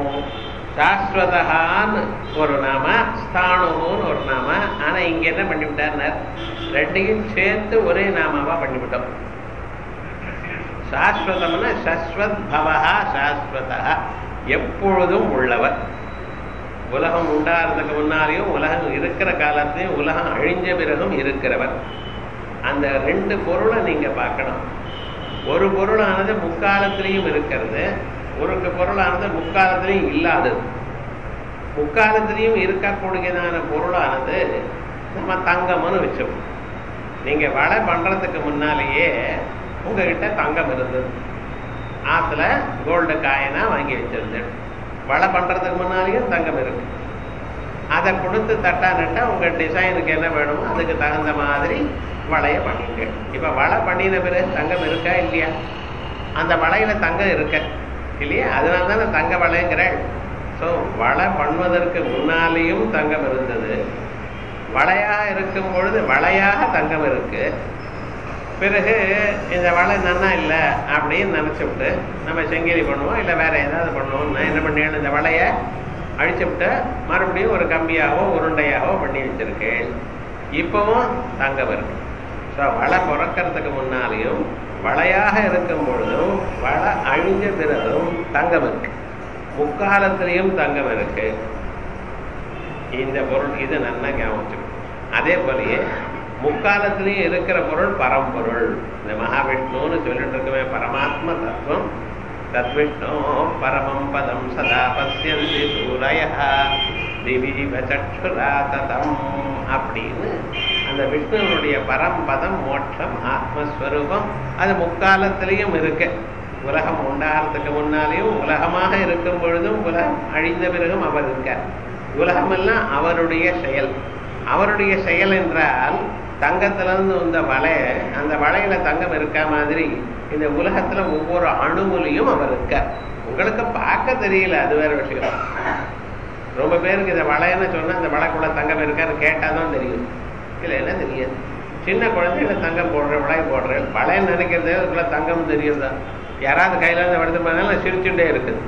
சாஸ்வதகான்னு ஒரு நாம ஸ்தானுன்னு ஒரு நாம ஆனா இங்க என்ன பண்ணிவிட்டார் ரெண்டையும் சேர்த்து ஒரே நாமாவா பண்ணிவிட்டோம் சாஸ்வதம்னா சஸ்வத் பவஹா சாஸ்வதா எப்பொழுதும் உள்ளவர் உலகம் உண்டாகிறதுக்கு முன்னாலேயும் உலகம் இருக்கிற காலத்தையும் உலகம் அழிஞ்ச பிறகும் இருக்கிறவர் அந்த ரெண்டு பொருளை நீங்க பார்க்கணும் ஒரு பொருளானது முக்காலத்திலையும் இருக்கிறது ஒரு பொருளானது முக்காலத்திலையும் இல்லாதது முக்காலத்திலையும் இருக்கக்கூடியதான பொருளானது நம்ம தங்கம்னு வச்சோம் நீங்க வலை பண்றதுக்கு முன்னாலேயே உங்ககிட்ட தங்கம் இருந்தது ஆத்துல கோல்டு காயினா வாங்கி வச்சிருந்தேன் வலை பண்றதுக்கு முன்னாலேயும் தங்கம் இருக்கு அதை கொடுத்து தட்டா நட்டா உங்க டிசைனுக்கு என்ன வேணுமோ அதுக்கு தகுந்த மாதிரி வளைய பண்ணிட்டு இப்ப வலை பண்ணின பிறகு தங்கம் இருக்கா இல்லையா அந்த வளையில தங்கம் இருக்க இல்லையா அதனால தானே தங்க வளைங்கிறேன் ஸோ வலை பண்ணுவதற்கு முன்னாலேயும் தங்கம் இருந்தது வளையாக இருக்கும் பொழுது வளையாக தங்கம் இருக்கு பிறகு இந்த வலை நன்னா இல்லை அப்படின்னு நினச்சிவிட்டு நம்ம செங்கேலி பண்ணுவோம் இல்லை வேற ஏதாவது பண்ணுவோம் நான் என்ன பண்ணேன் இந்த வலையை அழிச்சுவிட்டு மறுபடியும் ஒரு கம்பியாவோ உருண்டையாவோ பண்ணி வச்சிருக்கேன் இப்பவும் தங்கம் இருக்கு ஸோ வளை பிறக்கிறதுக்கு முன்னாலேயும் வளையாக இருக்கும் பொழுதும் வளை அழிஞ்ச பிறகும் தங்கம் இருக்கு முக்காலத்திலையும் தங்கம் இருக்கு இந்த பொருள் இது நல்லா ஞாபகம் அதே போலயே முக்காலத்திலையும் இருக்கிற பொருள் பரம்பொருள் இந்த மகாவிஷ்ணுன்னு சொல்லிட்டு இருக்கவே பரமாத்ம தத்துவம் தத்விஷ்ணோ பரமம் பதம் சதா பசியந்தி சூரய திவீவ சற்றுரா ததம் அப்படின்னு அந்த விஷ்ணுவனுடைய பரம்பதம் மோட்சம் ஆத்மஸ்வரூபம் அது முக்காலத்திலையும் இருக்கு உலகம் உண்டாகிறதுக்கு முன்னாலேயும் உலகமாக இருக்கும் பொழுதும் உலகம் அழிந்த பிறகும் அவர் இருக்கார் உலகமெல்லாம் அவருடைய செயல் அவருடைய செயல் என்றால் தங்கத்திலிருந்து வந்த வலை அந்த வலையில தங்கம் இருக்கா மாதிரி இந்த உலகத்துல ஒவ்வொரு அணுவுலையும் அவர் இருக்கார் உங்களுக்கு பார்க்க தெரியல அது வேற விஷயம் ரொம்ப பேருக்கு இந்த வளையன்னு சொன்னா அந்த வளைக்குள்ள தங்கம் இருக்கான்னு கேட்டாதான் தெரியும் இல்லை என்ன தெரியாது சின்ன குழந்தைகளை தங்கம் போடுற வளைய போடுற வளையன்னு நினைக்கிறது அதுக்குள்ள தங்கம் தெரியுதா யாராவது கையில இருந்து எடுத்து பண்ணாலும் சிரிச்சுட்டே இருக்குது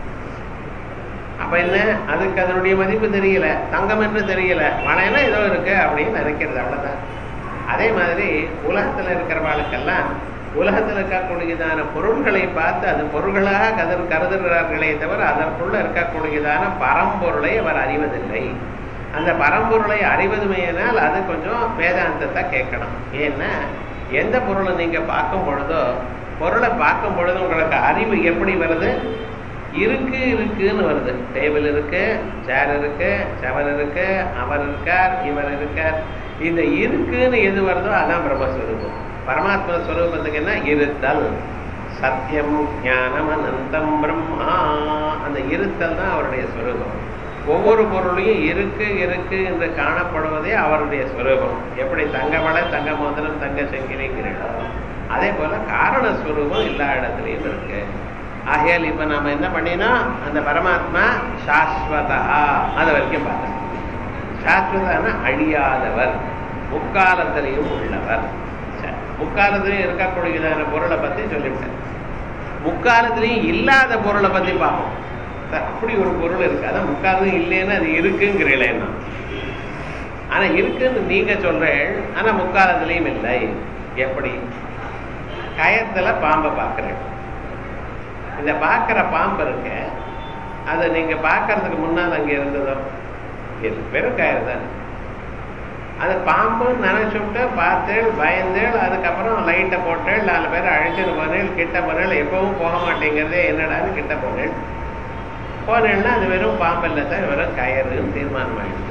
அப்ப என்ன அதுக்கு அதனுடைய மதிப்பு தெரியல தங்கம் என்று தெரியல வளையனா ஏதோ இருக்கு அப்படின்னு நினைக்கிறது அவ்வளவுதான் அதே மாதிரி உலகத்துல இருக்கிறவாளுக்கெல்லாம் உலகத்தில் இருக்கக்கூடியதான பொருள்களை பார்த்து அது பொருள்களாக கதர் கருதுகிறார்களே தவிர அதற்குள்ள இருக்கக்கூடியதான பரம்பொருளை அவர் அறிவதில்லை அந்த பரம்பொருளை அறிவதுமையினால் அது கொஞ்சம் வேதாந்தத்தை கேட்கணும் ஏன்னா எந்த பொருளை நீங்க பார்க்கும் பொழுதோ பொருளை பார்க்கும் பொழுது உங்களுக்கு அறிவு எப்படி வருது இருக்கு இருக்குன்னு வருது டேபிள் இருக்கு சேர் இருக்கு செவர் இருக்கு அவர் இருக்கார் இவர் இருக்கார் இந்த இருக்குன்னு எது வருதோ அதான் பிரம்மஸ்வரூபம் பரமாத்ம ஸ்வரூபத்துக்கு என்ன இருத்தல் சத்தியம் ஞானம் அனந்தம் பிரம்மா அந்த இருத்தல் தான் அவருடைய ஸ்வரூபம் ஒவ்வொரு பொருளையும் இருக்கு இருக்கு என்று காணப்படுவதே அவருடைய ஸ்வரூபம் எப்படி தங்க வளை தங்க மோதிரம் தங்க செங்கிலிங்கிறோ அதே போல காரணஸ்வரூபம் எல்லா இடத்துலையும் இருக்கு ஆகையால் இப்ப நாம என்ன பண்ணினா அந்த பரமாத்மா சாஸ்வதா அது வரைக்கும் பார்த்தோம் சாஸ்வதான அழியாதவர் முக்காலத்திலையும் உள்ளவர் முக்காலத்திலையும் இருக்கக்கூடியதான பொருளை பத்தி சொல்லிவிட்டேன் முக்காலத்திலையும் இல்லாத பொருளை பத்தி பார்ப்போம் அப்படி ஒரு பொருள் இருக்கு அதான் முக்காலத்துலையும் இல்லைன்னு அது இருக்குங்கிறீங்களேன்னா ஆனா இருக்குன்னு நீங்க சொல்றேன் ஆனா முக்காலத்திலையும் இல்லை எப்படி கயத்துல பாம்பை பார்க்கிறேன் இந்த பார்க்குற பாம்பு இருக்க அதை நீங்க பார்க்கறதுக்கு முன்னால் அங்கே இருந்ததோ வெறும் கயிறு தான் அது பாம்புன்னு நினைச்சுட்டு பார்த்தேள் பயந்தேள் அதுக்கப்புறம் லைட்டை போட்டேள் நாலு பேரை அழைச்சிட்டு போனேள் கிட்ட போனேள் எப்பவும் போக மாட்டேங்கிறதே என்னடான்னு கிட்ட போனேள் போனேன்னா அது வெறும் பாம்பு இல்லை சார் வெறும் கயிறுன்னு தீர்மானம் ஆயிடுது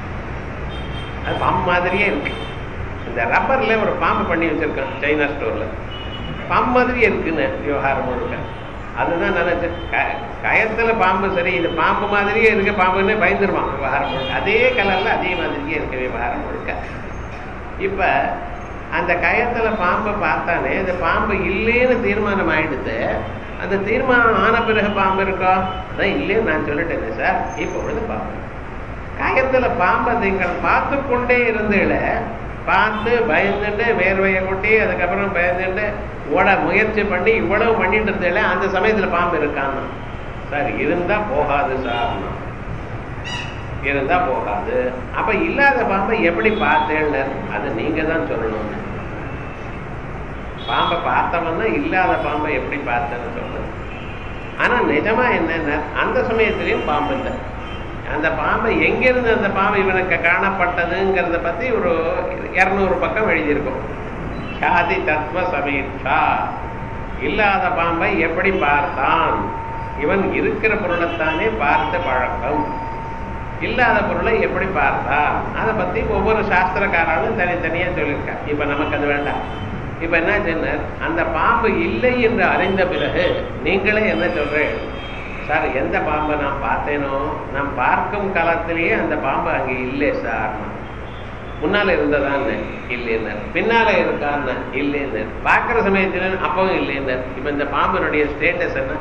அது பாம்பு மாதிரியே இருக்கு இந்த ரப்பர்ல ஒரு பாம்பு பண்ணி வச்சிருக்கேன் சைனா ஸ்டோர்ல பாம்பு மாதிரியே இருக்குன்னு விவகாரம் முழுக்க அதுதான் நினைச்சேன் கயத்துல பாம்பு சரி இது பாம்பு மாதிரியே இருக்கு பாம்புன்னு பயந்துருவான் விவகாரம் முழுக்க அதே கலர்ல அதே மாதிரியே இருக்கு விவகாரம் முழுக்க இப்ப அந்த கயத்துல பாம்பை பார்த்தானே இந்த பாம்பு இல்லைன்னு தீர்மானம் ஆயிடுது அந்த தீர்மானம் ஆன பிறகு பாம்பு இருக்கோ அதான் இல்லைன்னு நான் சொல்லிட்டேன் சார் இப்போ பொழுது பாம்பு கயத்துல பாம்பை நீங்கள் பார்த்து கொண்டே இருந்தீங்கள பார்த்து பயந்துட்டு வேர்வையை கொட்டி அதுக்கப்புறம் பயந்துட்டு ஓட முயற்சி பண்ணி இவ்வளவு பண்ணிட்டு இருந்தேல அந்த சமயத்துல பாம்பு இருக்கான்னா சார் இருந்தா போகாது சார் இருந்தா போகாது அப்ப இல்லாத பாம்பை எப்படி பார்த்தேன்னு அது நீங்க தான் சொல்லணும் பாம்பை பார்த்தவன் தான் இல்லாத பாம்பை எப்படி பார்த்தேன்னு சொல்றது ஆனா நிஜமா என்னன்னா அந்த சமயத்திலையும் பாம்பு இல்லை அந்த பாம்பை எங்கிருந்து அந்த பாம்பு இவனுக்கு காணப்பட்டதுங்கிறத பத்தி ஒரு இருநூறு பக்கம் எழுதியிருக்கும் சாதி தத்துவ சமீட்சா இல்லாத பாம்பை எப்படி பார்த்தான் இவன் இருக்கிற பொருளைத்தானே பார்த்த பழக்கம் இல்லாத பொருளை எப்படி பார்த்தா அதை பத்தி ஒவ்வொரு சாஸ்திரக்காரனும் தனித்தனியா சொல்லியிருக்கான் இப்ப நமக்கு அது வேண்டாம் இப்ப என்ன சொன்னார் அந்த பாம்பு இல்லை என்று அறிந்த பிறகு நீங்களே என்ன சொல்றேன் சார் எந்த பாம்பை நான் பார்த்தேனோ நான் பார்க்கும் காலத்திலேயே அந்த பாம்பு அங்கே இல்லை சார் முன்னால இருந்ததான்னு இல்லைன்னு பின்னால இருக்கான்னு இல்லைன்னு பார்க்குற சமயத்துல அப்பவும் இல்லைன்னு இப்ப இந்த பாம்பினுடைய ஸ்டேட்டஸ் என்ன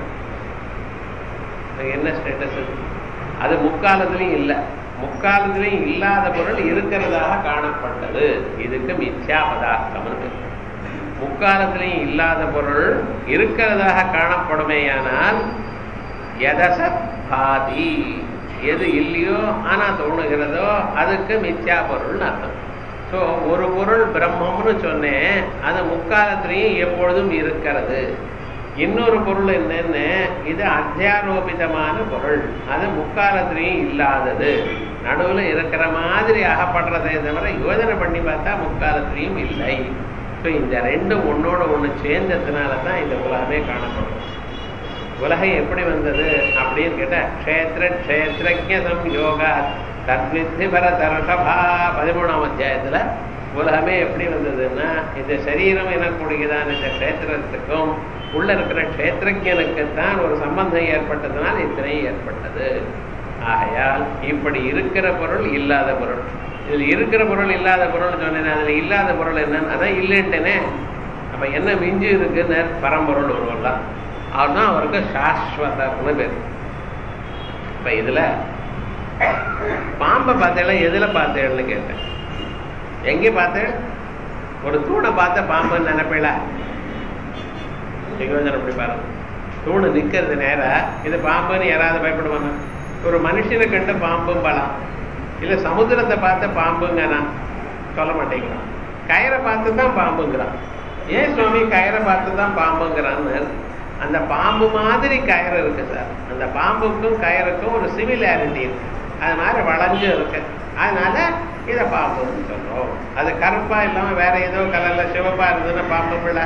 என்ன ஸ்டேட்டஸ் அது முக்காலத்திலையும் இல்லை முக்காலத்திலையும் இல்லாத பொருள் இருக்கிறதாக காணப்பட்டது இதுக்கு மித்யா பதார்த்தம் முக்காலத்திலையும் இல்லாத பொருள் இருக்கிறதாக காணப்படுமேயானால் எதசத் எது இல்லையோ ஆனா தோணுகிறதோ அதுக்கு மித்யா பொருள்னு அர்த்தம் ஸோ ஒரு பொருள் பிரம்மம்னு சொன்னேன் அது முக்காலத்திலையும் எப்பொழுதும் இருக்கிறது இன்னொரு பொருள் என்னன்னு இது அத்தியாரோபிதமான பொருள் அது முக்காலத்திலையும் இல்லாதது நடுவில் இருக்கிற மாதிரி அகப்படுறதே தவிர யோஜனை பண்ணி பார்த்தா முக்காலத்திலையும் இல்லை ஸோ இந்த ரெண்டும் ஒன்னோட ஒன்று சேர்ந்ததுனால தான் இந்த உலகமே காணப்படும் உலகம் எப்படி வந்தது அப்படின்னு கேட்டா க்ஷேத்திர க்ஷேத்திரஜ சம்யோகா தத்வித்தி பரதர்ஷபா பதிமூணாம் அத்தியாயத்துல உலகமே எப்படி வந்ததுன்னா இந்த சரீரம் எனக்கூடியதான இந்த க்ஷேத்திரத்துக்கும் உள்ள இருக்கிற க்ஷேத்திரஜனுக்குத்தான் ஒரு சம்பந்தம் ஏற்பட்டதுனால் இத்தனை ஏற்பட்டது ஆகையால் இப்படி இருக்கிற பொருள் இல்லாத பொருள் இதில் இருக்கிற பொருள் இல்லாத பொருள் சொன்னேன் அதில் இல்லாத பொருள் என்னன்னு அதான் இல்லைன்ட்டேனே அப்ப என்ன மிஞ்சி இருக்குன்னு பரம்பொருள் ஒருவர்லாம் அவர்தான் அவருக்கு சாஸ்வதம்னு பேர் இப்ப இதுல பாம்பை பார்த்தேல எதுல பார்த்தேன்னு கேட்டேன் எங்கே பார்த்தேன் ஒரு தூணை பார்த்த பாம்புன்னு நினைப்பீல யோஜனை அப்படி பாருங்க தூணு நிக்கிறது நேரா இது பாம்புன்னு யாராவது பயப்படுவாங்க ஒரு மனுஷனை கண்டு பாம்பும் பலம் இல்ல சமுத்திரத்தை பார்த்த பாம்புங்கண்ணா சொல்ல மாட்டேங்கிறான் கயிறை பார்த்து தான் பாம்புங்கிறான் ஏன் சுவாமி கயிறை பார்த்து தான் பாம்புங்கிறான்னு அந்த பாம்பு மாதிரி கயிறு இருக்கு சார் அந்த பாம்புக்கும் கயிறுக்கும் ஒரு சிமிலாரிட்டி இருக்கு அது மாதிரி வளைஞ்சு இருக்கு அதனால இதை பாம்புன்னு சொல்றோம் அது கருப்பா இல்லாம வேற ஏதோ கலர்ல சிவப்பா இருந்ததுன்னா பாம்பு பிள்ளை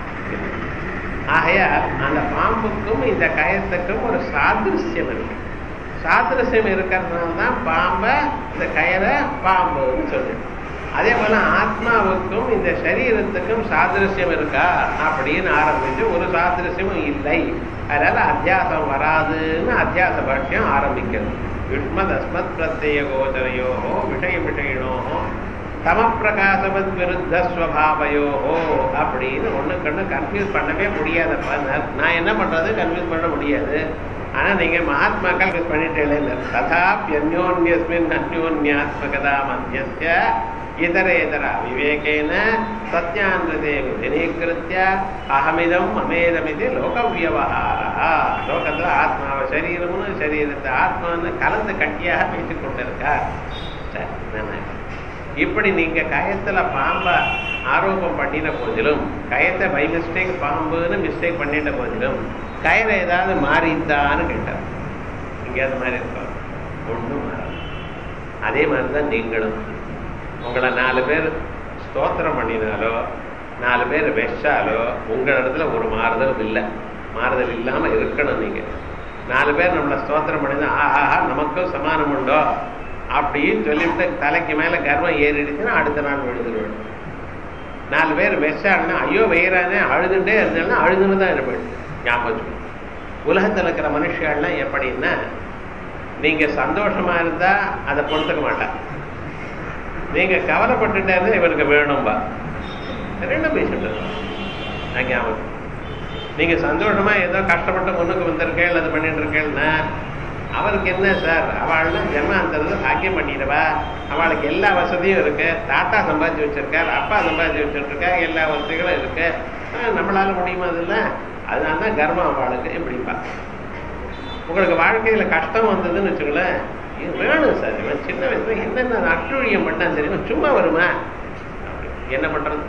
ஆகையால் அந்த பாம்புக்கும் இந்த கயத்துக்கும் ஒரு சாதிருஷ்யம் இருக்கு சாதிருஷ்யம் இருக்கிறதுனால தான் பாம்பை இந்த கயரை பாம்புன்னு சொல்லு அதே போல ஆத்மாவுக்கும் இந்த சரீரத்துக்கும் சாதிருஷ்யம் இருக்கா அப்படின்னு ஆரம்பிச்சு ஒரு சாதிருஷ்யமும் இல்லை அதனால அத்தியாசம் வராதுன்னு அத்தியாச பாஷ்யம் ஆரம்பிக்கிறது யுஷ்மத் அஸ்மத் பிரத்யய கோச்சரையோ விஷய விஷயினோ தமப்பிரகாசவத் விருத்த ஸ்வபாவையோஹோ அப்படின்னு ஒண்ணு கண்ணு கன்ஃபியூஸ் பண்ணவே முடியாதப்பா நான் என்ன பண்றது கன்ஃபியூஸ் பண்ண முடியாது ஆனா நீங்க மகாத்மாக்கள் கன்ஃபியூஸ் பண்ணிட்டே ததாப்யன்யோன்யஸ்மின் அந்யோன்யாத்மகதா மத்தியஸ்ய இதரேதர விவேகேன சத்யாந்திரதே விதினீகிருத்திய அகமிதம் மமேதமிதி லோகவியவகாரா லோகத்துல ஆத்மாவை சரீரம்னு சரீரத்தை ஆத்மான்னு கலந்து கட்டியாக பேசிக் கொண்டிருக்கார் சரி நல்லா இப்படி நீங்க கயத்துல பாம்ப ஆரோபம் பண்ணின போதிலும் கயத்தை பை மிஸ்டேக் பாம்புன்னு மிஸ்டேக் பண்ணிட்ட போதிலும் கயிறை ஏதாவது மாறித்தான்னு கேட்டார் எங்கேயாவது மாறி இருக்கோம் ஒன்றும் மாறாது அதே மாதிரி தான் நீங்களும் உங்களை நாலு பேர் ஸ்தோத்திரம் பண்ணினாலோ நாலு பேர் வெச்சாலோ உங்கள் இடத்துல ஒரு மாறுதலும் இல்லை மாறுதல் இல்லாமல் இருக்கணும் நீங்க நாலு பேர் நம்மளை ஸ்தோத்திரம் பண்ணினா ஆஹாஹா நமக்கும் சமானம் உண்டோ அப்படின்னு சொல்லிவிட்டு தலைக்கு மேல கர்வம் ஏறிடுச்சுன்னா அடுத்த நாள் விழுந்துருவேன் நாலு பேர் வெச்சாங்கன்னா ஐயோ வெயிறானே அழுதுண்டே இருந்தாலும் அழுதுன்னு தான் இருப்பேன் ஞாபகம் உலகத்தில் இருக்கிற மனுஷியெல்லாம் எப்படின்னா நீங்க சந்தோஷமா இருந்தா அதை பொறுத்துக்க மாட்டான் நீங்க கவலைப்பட்டுட்டே இருந்தா இவருக்கு வேணும்பா ரெண்டும் பேசிட்டு நான் ஞாபகம் நீங்க சந்தோஷமா ஏதோ கஷ்டப்பட்டு முன்னுக்கு வந்திருக்கேன் அது பண்ணிட்டு இருக்கேன்னா அவருக்கு என்ன சார் அவள்லாம் ஜென்மாந்தரது பாக்கியம் பண்ணிடுவா அவளுக்கு எல்லா வசதியும் இருக்கு தாத்தா சம்பாதிச்சு வச்சிருக்கார் அப்பா சம்பாதிச்சு வச்சிருக்கா எல்லா வசதிகளும் இருக்கு நம்மளால முடியுமா அதில்ல அதனால தான் கர்மம் அவளுக்கு எப்படிப்பா உங்களுக்கு வாழ்க்கையில கஷ்டம் வந்ததுன்னு வச்சுக்கோங்களேன் இது வேணும் சார் இவன் சின்ன வயசுல என்னென்ன அட்டுழியம் பண்ணா தெரியுமா சும்மா வருமா என்ன பண்றது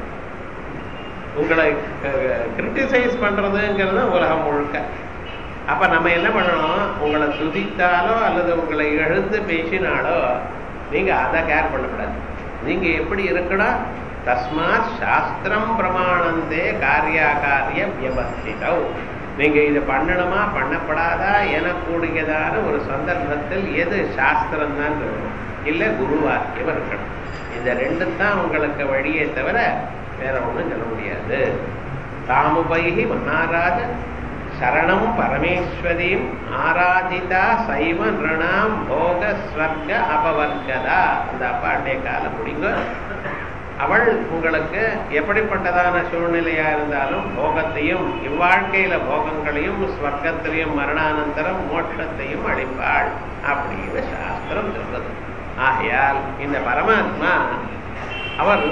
உங்களை கிரிட்டிசைஸ் பண்றதுங்கிறது உலகம் முழுக்க அப்ப நம்ம என்ன பண்ணணும் உங்களை துதித்தாலோ அல்லது உங்களை எழுந்து பேசினாலோ நீங்க அதை கேர் பண்ணக்கூடாது நீங்க எப்படி இருக்கணும் தஸ்மாத் சாஸ்திரம் பிரமாணந்தே காரியாகாரிய வியவஸ்திதம் நீங்க இது பண்ணணுமா பண்ணப்படாதா எனக்கூடியதான ஒரு சந்தர்ப்பத்தில் எது சாஸ்திரம் தான் சொல்லணும் இல்ல குருவாக்கியம் இருக்கணும் இந்த ரெண்டு தான் உங்களுக்கு வழியே தவிர வேற ஒண்ணும் சொல்ல முடியாது தாமுபைகி மகாராஜ சரணம் பரமேஸ்வரியும் ஆராதிதா சைவ நிருணாம் போக ஸ்வர்க அபவர்கதா அந்த அப்பாடைய கால முடிங்க அவள் உங்களுக்கு எப்படிப்பட்டதான சூழ்நிலையா இருந்தாலும் போகத்தையும் இவ்வாழ்க்கையில போகங்களையும் ஸ்வர்க்கத்திலையும் மரணானந்தரம் மோட்சத்தையும் அளிப்பாள் அப்படின்னு சாஸ்திரம் சொல்றது ஆகையால் இந்த பரமாத்மா அவர்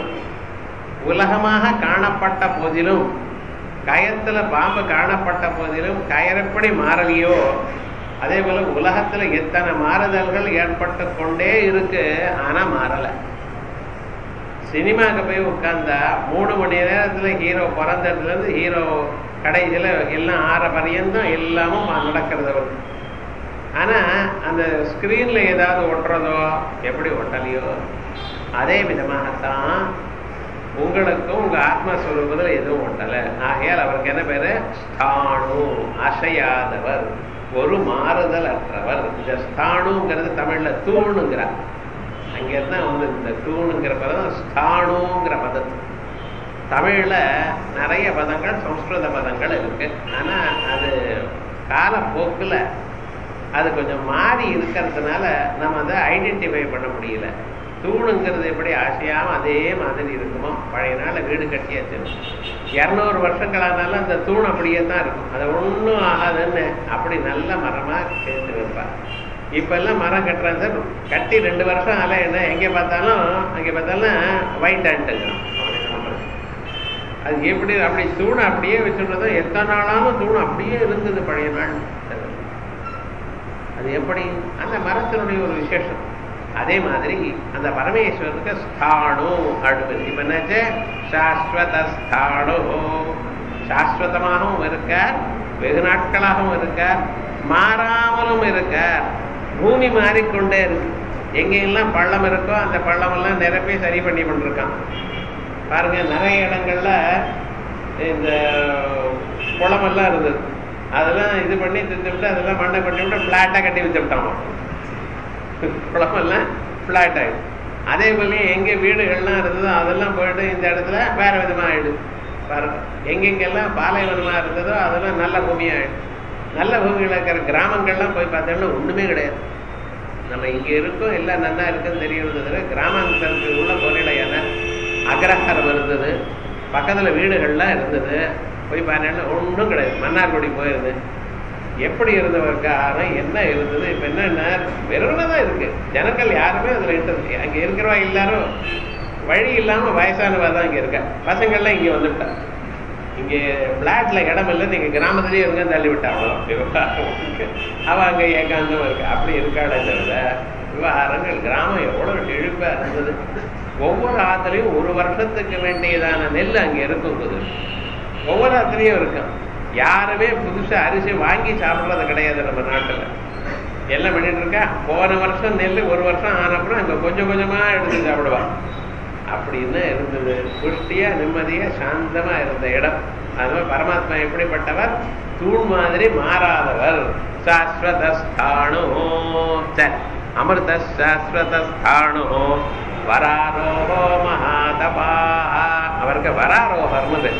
உலகமாக காணப்பட்ட போதிலும் கயத்துல பாம்பு காணப்பட்ட போதிலும் கயறப்படி மாறலையோ அதே போல உலகத்துல எத்தனை மாறுதல்கள் ஏற்பட்டு கொண்டே இருக்கு ஆனா மாறல சினிமாவுக்கு போய் உட்கார்ந்தா மூணு மணி நேரத்துல ஹீரோ பிறந்ததுல இருந்து ஹீரோ கடைசியில எல்லாம் ஆற பரியந்தம் எல்லாமும் நடக்கிறது அவருக்கு ஆனா அந்த ஸ்கிரீன்ல ஏதாவது ஒட்டுறதோ எப்படி ஒட்டலையோ அதே விதமாகத்தான் உங்களுக்கும் உங்க ஆத்மஸ்வரூபத்தில் எதுவும் ஒட்டல ஆகையால் அவருக்கு என்ன பேரு ஸ்தானு அசையாதவர் ஒரு மாறுதல் அற்றவர் இந்த ஸ்தானுங்கிறது தமிழ்ல தூணுங்கிறார் அங்கிருந்தா வந்து இந்த தூணுங்கிற பதம் ஸ்தானுங்கிற பதம் தமிழ்ல நிறைய பதங்கள் சம்ஸ்கிருத பதங்கள் இருக்கு ஆனா அது காலப்போக்குல அது கொஞ்சம் மாறி இருக்கிறதுனால நம்ம அதை ஐடென்டிஃபை பண்ண முடியல தூணுங்கிறது எப்படி ஆசையாம அதே மாதிரி இருக்குமோ பழைய நாள் வீடு கட்டியாச்சு இரநூறு வருஷங்களானாலும் அந்த தூண் அப்படியே தான் இருக்கும் அது ஒன்றும் ஆகாதுன்னு அப்படி நல்ல மரமா சேர்த்து வைப்பார் இப்ப எல்லாம் மரம் கட்டுறாங்க சார் கட்டி ரெண்டு வருஷம் ஆல என்ன எங்க பார்த்தாலும் அங்கே பார்த்தாலும் ஒயிட் ஆண்டுங்கிறோம் அது எப்படி அப்படி தூண் அப்படியே வச்சுருந்ததும் எத்தனை நாளாலும் தூண் அப்படியே இருந்தது பழைய நாள் அது எப்படி அந்த மரத்தினுடைய ஒரு விசேஷம் அதே மாதிரி அந்த பரமேஸ்வரனுக்கு ஸ்தானு அடுப்பது இப்ப என்னாச்சு சாஸ்வத ஸ்தானு சாஸ்வதமாகவும் இருக்கார் வெகு நாட்களாகவும் இருக்கார் மாறாமலும் இருக்கார் பூமி மாறிக்கொண்டே இருக்கு எங்கெல்லாம் பள்ளம் இருக்கோ அந்த பள்ளம் எல்லாம் நிரப்பி சரி பண்ணி கொண்டிருக்கான் பாருங்க நிறைய இடங்கள்ல இந்த குளமெல்லாம் இருந்தது அதெல்லாம் இது பண்ணி தின்னு விட்டு அதெல்லாம் மண்ணை பண்ணி விட்டு ஃப்ளாட்டாக கட்டி வச்சு விட்டாமா குளமெல்லாம் ஃப்ளாட் ஆகிடும் அதே போல எங்கே வீடுகள்லாம் இருந்ததோ அதெல்லாம் போயிட்டு இந்த இடத்துல வேற விதமாக ஆயிடுது பாருங்க எங்கெங்கெல்லாம் பாலைவனமாக இருந்ததோ அதெல்லாம் நல்ல பூமியாகிடும் நல்ல பூமியில் இருக்கிற கிராமங்கள்லாம் போய் பார்த்தோம்னா ஒன்றுமே கிடையாது நம்ம இங்கே இருக்கோம் எல்லாம் நல்லா இருக்குன்னு தெரியுறது கிராமாந்தரத்துக்கு உள்ள போனிலையான அக்ரஹாரம் இருந்தது பக்கத்தில் வீடுகள்லாம் இருந்தது போய் பார்த்தீங்கன்னா ஒன்றும் கிடையாது மன்னார்குடி போயிருது எப்படி இருந்தவர் காரணம் என்ன இருந்தது இப்போ என்னன்னா வெறும் தான் இருக்கு ஜனங்கள் யாருமே அதில் இன்ட்ரெஸ்ட் அங்கே இருக்கிறவா எல்லாரும் வழி இல்லாமல் வயசானவா தான் இங்கே இருக்கா பசங்கள்லாம் இங்கே வந்துவிட்டா இங்கே பிளாட்ல இடம் இல்லை நீங்கள் கிராமத்துலேயே இருங்க தள்ளி விட்டாங்களோ அவள் அங்கே ஏகாந்தம் இருக்கு அப்படி இருக்காளே தவிர விவகாரங்கள் கிராமம் எவ்வளோ செழிப்பாக இருந்தது ஒவ்வொரு ஆத்துலையும் ஒரு வருஷத்துக்கு வேண்டியதான நெல் அங்கே இருக்கும் போது ஒவ்வொரு ஆத்துலையும் இருக்கும் யாருமே புதுசா அரிசி வாங்கி சாப்பிட்றது கிடையாது நம்ம நாட்டில் எல்லாம் பண்ணிட்டு இருக்கா போன வருஷம் நெல் ஒரு வருஷம் ஆனப்புறம் அங்கே கொஞ்சம் கொஞ்சமா எடுத்து சாப்பிடுவா அப்படின்னு இருந்தது புஷ்டியா நிம்மதியா சாந்தமா இருந்த இடம் அது பரமாத்மா எப்படிப்பட்டவர் தூண் மாதிரி மாறாதவர் சாஸ்வதஸ்தானு சரி அமிர்த சாஸ்வதஸ்தானு வராரோகோ மகாதபா அவருக்கு வராரோகர்னு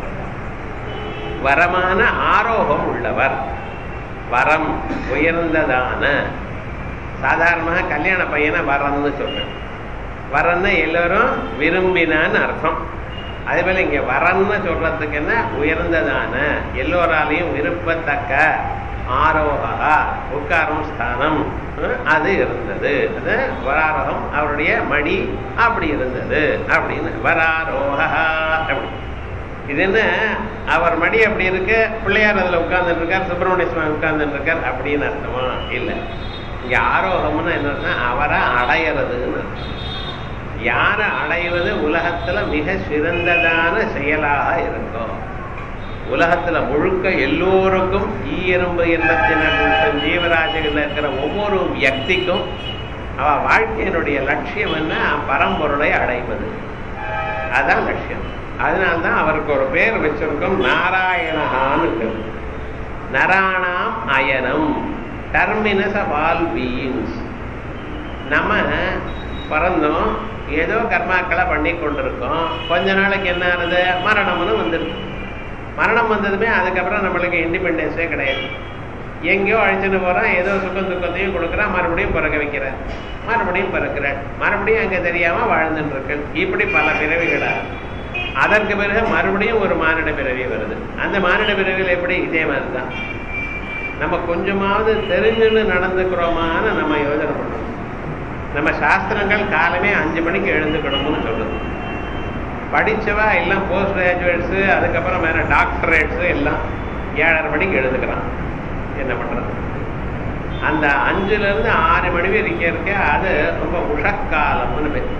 வரமான ஆரோகம் உள்ளவர் வரம் உயர்ந்ததான சாதாரணமாக கல்யாண பையனை வரம்னு சொல்றேன் வரன்னு எல்லோரும் விரும்பினான்னு அர்த்தம் அதே போல இங்க வரன்னு சொல்றதுக்கு என்ன உயர்ந்ததான எல்லோராலையும் விருப்பத்தக்க ஆரோகா உட்காரும் ஸ்தானம் அது இருந்தது அது வராரோகம் அவருடைய மடி அப்படி இருந்தது அப்படின்னு வராரோகா அப்படி இது என்ன அவர் மடி அப்படி இருக்கு பிள்ளையார் அதுல உட்கார்ந்துட்டு இருக்கார் சுப்பிரமணிய சுவாமி உட்கார்ந்துட்டு இருக்கார் அப்படின்னு அர்த்தமா இல்லை இங்க ஆரோகம்னு என்னன்னா அவரை அடையிறதுன்னு யாரை அடைவது உலகத்துல மிக சிறந்ததான செயலாக இருக்கும் உலகத்துல முழுக்க எல்லோருக்கும் ஈ எறும்பு எண்பத்தி லட்சம் ஜீவராசிகள் இருக்கிற ஒவ்வொரு வியக்திக்கும் அவ வாழ்க்கையினுடைய லட்சியம் என்ன பரம்பொருளை அடைவது அதான் லட்சியம் அதனால்தான் அவருக்கு ஒரு பேர் வச்சிருக்கோம் நாராயணகான்னு நராணாம் அயனம் டர்மினஸ் ஆஃப் ஆல் பீயிங்ஸ் நம்ம பிறந்தோம் ஏதோ கர்மாக்களை பண்ணி கொண்டிருக்கோம் கொஞ்ச நாளைக்கு என்ன ஆனது மரணம்னு வந்துருக்கு மரணம் வந்ததுமே அதுக்கப்புறம் நம்மளுக்கு இண்டிபெண்டன்ஸே கிடையாது எங்கேயோ அழைச்சிட்டு போகிறான் ஏதோ சுக்கம் துக்கத்தையும் கொடுக்குறான் மறுபடியும் பிறக்க வைக்கிறார் மறுபடியும் பிறக்கிறார் மறுபடியும் அங்கே தெரியாமல் வாழ்ந்துட்டு இருக்கு இப்படி பல பிறவிகளாக அதற்கு பிறகு மறுபடியும் ஒரு மானிட பிறவி வருது அந்த மானிட பிறவிகள் எப்படி இதே மாதிரி தான் நம்ம கொஞ்சமாவது தெரிஞ்சுன்னு நடந்துக்கிறோமான்னு நம்ம யோசனை பண்ணணும் நம்ம சாஸ்திரங்கள் காலமே அஞ்சு மணிக்கு எழுந்துக்கணும்னு சொல்லுது படித்தவா எல்லாம் போஸ்ட் கிராஜுவேட்ஸு அதுக்கப்புறம் வேற டாக்டரேட்ஸு எல்லாம் ஏழரை மணிக்கு எழுதுக்கிறான் என்ன பண்ணுறது அந்த அஞ்சுலேருந்து ஆறு மணி வரைக்கும் இருக்க அது ரொம்ப உஷக்காலம்னு பேர்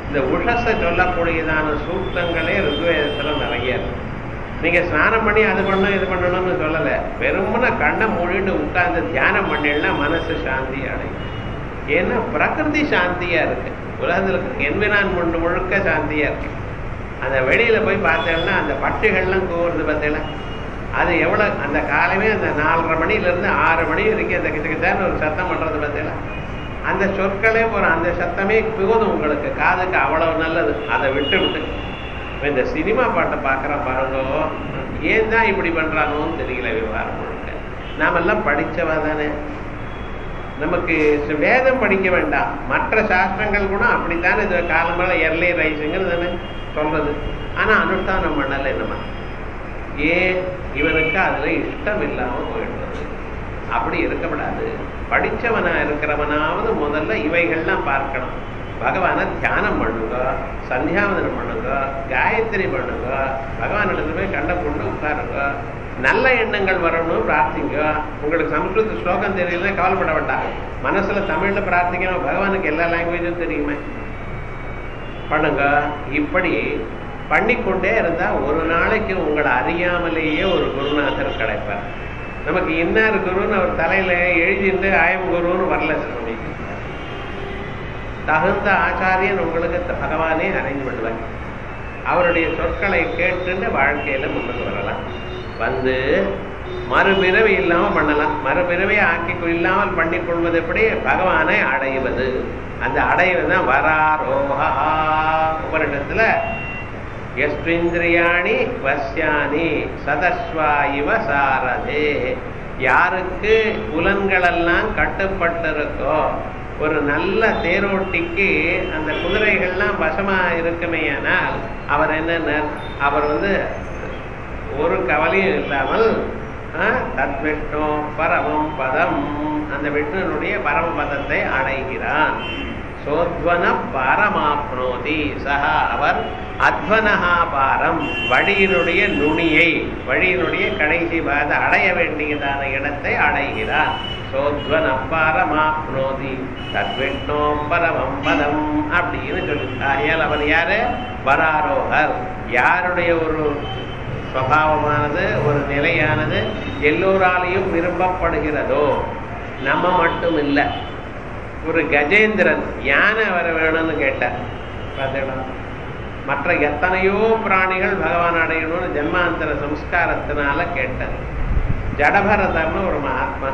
இந்த உஷஸை சொல்லக்கூடியதான சூக்தங்களே ருக்வேதத்துல நிறைய இருக்கு நீங்க ஸ்நானம் பண்ணி அது பண்ணணும் இது பண்ணணும்னு சொல்லலை வெறுமன கண்ணை மூடிட்டு உட்கார்ந்து தியானம் பண்ணினா மனசு சாந்தி அடையும் ஏன்னா பிரகிருதி சாந்தியா இருக்கு உலகத்தில் இருக்கிற என்விரான்மெண்ட் முழுக்க சாந்தியா இருக்கு அந்த வெளியில போய் பார்த்தேன்னா அந்த பட்சிகள்லாம் கூவுறது பார்த்தீங்களா அது எவ்வளோ அந்த காலமே அந்த நாலரை மணிலேருந்து ஆறு மணி வரைக்கும் அந்த கிட்ட கிட்டான்னு ஒரு சத்தம் பண்ணுறது பார்த்தீங்களா அந்த சொற்களே ஒரு அந்த சத்தமே போதும் உங்களுக்கு காதுக்கு அவ்வளவு நல்லது அதை விட்டு விட்டு இப்ப இந்த சினிமா பாட்டை பார்க்குற பாருங்க ஏன் தான் இப்படி பண்ணுறானோன்னு தெரியல விவகாரம் முழுக்க நாமெல்லாம் படித்தவா தானே நமக்கு ச- வேதம் படிக்க வேண்டாம் மற்ற சாஸ்திரங்கள் கூட அப்படித்தானே இது காலம்பர எர்லி ரைஸுங்கிறது தானே சொல்றது ஆனா அனுஷ்டானம் பண்ணலை நம்ம ஏன் இவனுக்கு அதுல இஷ்டம் இல்லாம போயிடுறது அப்படி இருக்கக்கூடாது படிச்சவனா இருக்கிறவனாவது முதல்ல இவைகள்லாம் பார்க்கணும் பகவானை தியானம் பண்ணுங்க சந்தியாவதனம் பண்ணுங்க காயத்ரி பண்ணுங்க பகவான் இடத்துல போய் கண்ட கொண்டு உட்காருங்க நல்ல எண்ணங்கள் வரணும் பிரார்த்திங்க உங்களுக்கு சம்ஸ்கிருத ஸ்லோகம் தெரியல கவலைப்பட வேண்டாம் மனசுல தமிழ்ல பிரார்த்திக்கணும் பகவானுக்கு எல்லா லாங்குவேஜும் தெரியுமே பண்ணுங்க இப்படி பண்ணிக்கொண்டே இருந்தா ஒரு நாளைக்கு உங்களை அறியாமலேயே ஒரு குருநாதர் கிடைப்பார் நமக்கு இன்னார் குருன்னு அவர் தலையில எழுதிட்டு ஆயம் குருன்னு வரல சுவாமி தகுந்த ஆச்சாரியன் உங்களுக்கு த- பகவானே அரேஞ்ச் பண்ணுவார் அவருடைய சொற்களை கேட்டுன்னு வாழ்க்கையில முன்னுக்கு வரலாம் வந்து மறுபிறவி இல்லாம பண்ணலாம் மறுபிறவியை ஆக்கி இல்லாமல் பண்ணி கொள்வது எப்படி பகவானை அடைவது அந்த அடைவது தான் வராரோகா உபரிடத்துல எஸ்விந்திரியாணி வசியானி சதஸ்வா இவ சாரதே யாருக்கு புலன்களெல்லாம் கட்டுப்பட்டிருக்கோ ஒரு நல்ல தேரோட்டிக்கு அந்த குதிரைகள்லாம் வசமா இருக்குமேயானால் அவர் என்ன அவர் வந்து ஒரு கவலையும் இல்லாமல் தத் விஷ்ணு பரமம் பதம் அந்த விஷ்ணுனுடைய பரம பதத்தை அடைகிறான் சோத்வன பாரமாப்னோதி சஹா அவர் அத்வனஹா பாரம் வழியினுடைய நுனியை வழியினுடைய கடைசி பாத அடைய வேண்டியதான இடத்தை அடைகிறார் சோத்வன பாரமாப்னோதி தத்விஷ்ணோ பரமம் பதம் அப்படின்னு சொல்லி ஆகையால் அவர் யாரு வராரோகர் யாருடைய ஒரு சுவாவமானது ஒரு நிலையானது எல்லோராலையும் விரும்பப்படுகிறதோ நம்ம மட்டும் இல்லை ஒரு கஜேந்திரன் யானை வர வேணும்னு கேட்டார் பார்த்தீங்களா மற்ற எத்தனையோ பிராணிகள் பகவான் அடையணும்னு ஜென்மாந்தர சம்ஸ்காரத்தினால கேட்டார் ஜடபரதர்னு ஒரு மகாத்மா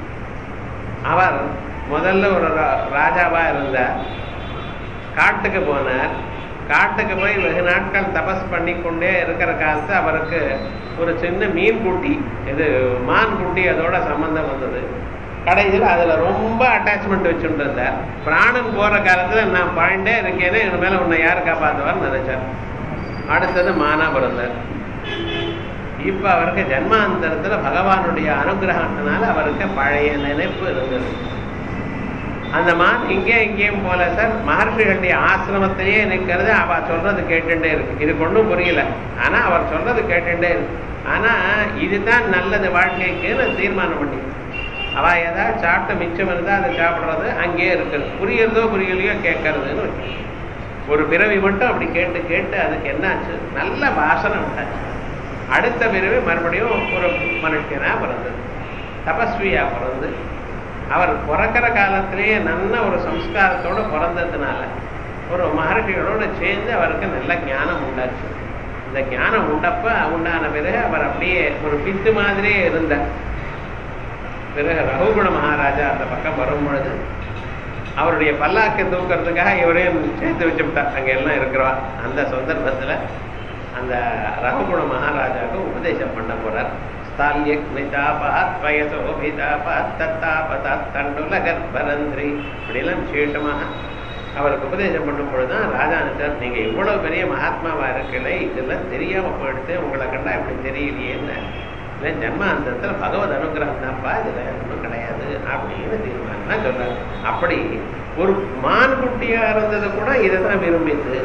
அவர் முதல்ல ஒரு ரா- ராஜாவா இருந்தார் காட்டுக்கு போனார் காட்டுக்கு போய் வெகு நாட்கள் தபஸ் பண்ணி கொண்டே இருக்கிற காலத்து அவருக்கு ஒரு சின்ன மீன் குட்டி இது மான் குட்டி அதோட சம்பந்தம் வந்தது கடைசியில் அதில் ரொம்ப அட்டாச்மெண்ட் வச்சுட்டு இருந்தார் பிராணன் போகிற காலத்தில் நான் பாயிண்டே இருக்கேனே என் மேலே உன்னை யார் காப்பாற்றுவார்னு நினைச்சார் அடுத்தது மானா பிறந்தார் இப்போ அவருக்கு ஜன்மாந்தரத்தில் பகவானுடைய அனுகிரகத்தினால அவருக்கு பழைய நினைப்பு இருந்தது அந்த மான் இங்கே இங்கேயும் போல சார் மகர்ஷிகளுடைய ஆசிரமத்திலேயே நிற்கிறது அவ சொல்றது கேட்டுட்டே இருக்கு இதுக்கு ஒன்றும் புரியல ஆனா அவர் சொல்றது கேட்டுட்டே இருக்கு ஆனா இதுதான் நல்லது வாழ்க்கைக்குன்னு தீர்மானம் பண்ணி அவ ஏதாவது சாப்பிட்டு மிச்சம் இருந்தா அதை சாப்பிடுறது அங்கேயே இருக்குது புரியறதோ புரியலையோ கேட்கறதுன்னு வச்சு. ஒரு பிறவி மட்டும் அப்படி கேட்டு கேட்டு அதுக்கு என்னாச்சு நல்ல வாசனை உண்டாச்சு அடுத்த பிறவி மறுபடியும் ஒரு மனுஷனா பிறந்தது தபஸ்வியா பிறந்து அவர் பிறக்கிற காலத்திலேயே நல்ல ஒரு சம்ஸ்காரத்தோட பிறந்ததுனால ஒரு மகர்ஷிகளோட சேர்ந்து அவருக்கு நல்ல ஞானம் உண்டாச்சு இந்த ஞானம் உண்டப்ப உண்டான பிறகு அவர் அப்படியே ஒரு பித்து மாதிரியே இருந்தார் பிறகு ரகுகுண மகாராஜா அந்த பக்கம் வரும் பொழுது அவருடைய பல்லாக்கை தூக்கிறதுக்காக இவரையும் சேர்த்து வச்சுவிட்டார் அங்க எல்லாம் இருக்கிறவா அந்த சந்தர்ப்பத்துல அந்த ரகுகுண மகாராஜாவுக்கு உபதேசம் பண்ண போறார் ஸ்தால்யக்னிதாபாத் வயசோபிதாபாத் தத்தாபதாத் தண்டுல கர்ப்பரந்திரி இப்படியெல்லாம் விசேஷமாக அவருக்கு உபதேசம் பண்ணும் பொழுதுதான் ராஜா நினைச்சார் நீங்க இவ்வளவு பெரிய மகாத்மாவா இருக்கல இதெல்லாம் தெரியாம போயிடுத்து உங்களை கண்டா இப்படி தெரியலையேன்னு இல்லை ஜன்மாந்தரத்தில் பகவத் அனுகிரகம் தான்ப்பா இதுல ஒன்றும் கிடையாது அப்படின்னு தீர்மானம் சொல்றாரு அப்படி ஒரு மான் குட்டியா இருந்தது கூட இதை தான் விரும்பிது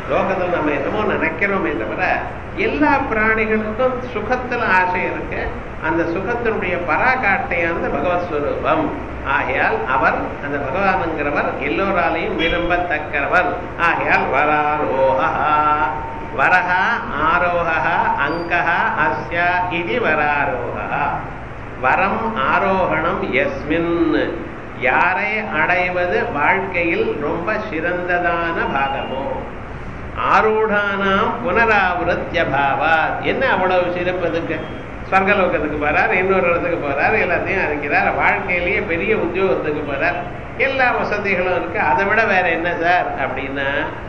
லோகத்தில் நம்ம என்னமோ நினைக்கிறோமே தவிர எல்லா பிராணிகளுக்கும் சுகத்துல ஆசை இருக்கு அந்த சுகத்தினுடைய பராகாட்டையான பகவத் ஸ்வரூபம் ஆகையால் அவர் அந்த பகவானுங்கிறவர் எல்லோராலையும் விரும்பத்தக்கவர் ஆகையால் வராரோகா வரஹா ஆரோகா அங்கஹா அஸ்யா இது வராரோகா வரம் ஆரோகணம் எஸ்மின் யாரை அடைவது வாழ்க்கையில் ரொம்ப சிறந்ததான பாகமோ ஆரூடானாம் புனராவருத்திய பாவாத் என்ன அவ்வளவு சிறப்பு இதுக்கு ஸ்வர்கலோகத்துக்கு போறார் இன்னொரு இடத்துக்கு போறார் எல்லாத்தையும் அறிக்கிறார் வாழ்க்கையிலேயே பெரிய உத்தியோகத்துக்கு போறார் எல்லா வசதிகளும் இருக்கு அதை விட வேற என்ன சார் அப்படின்னா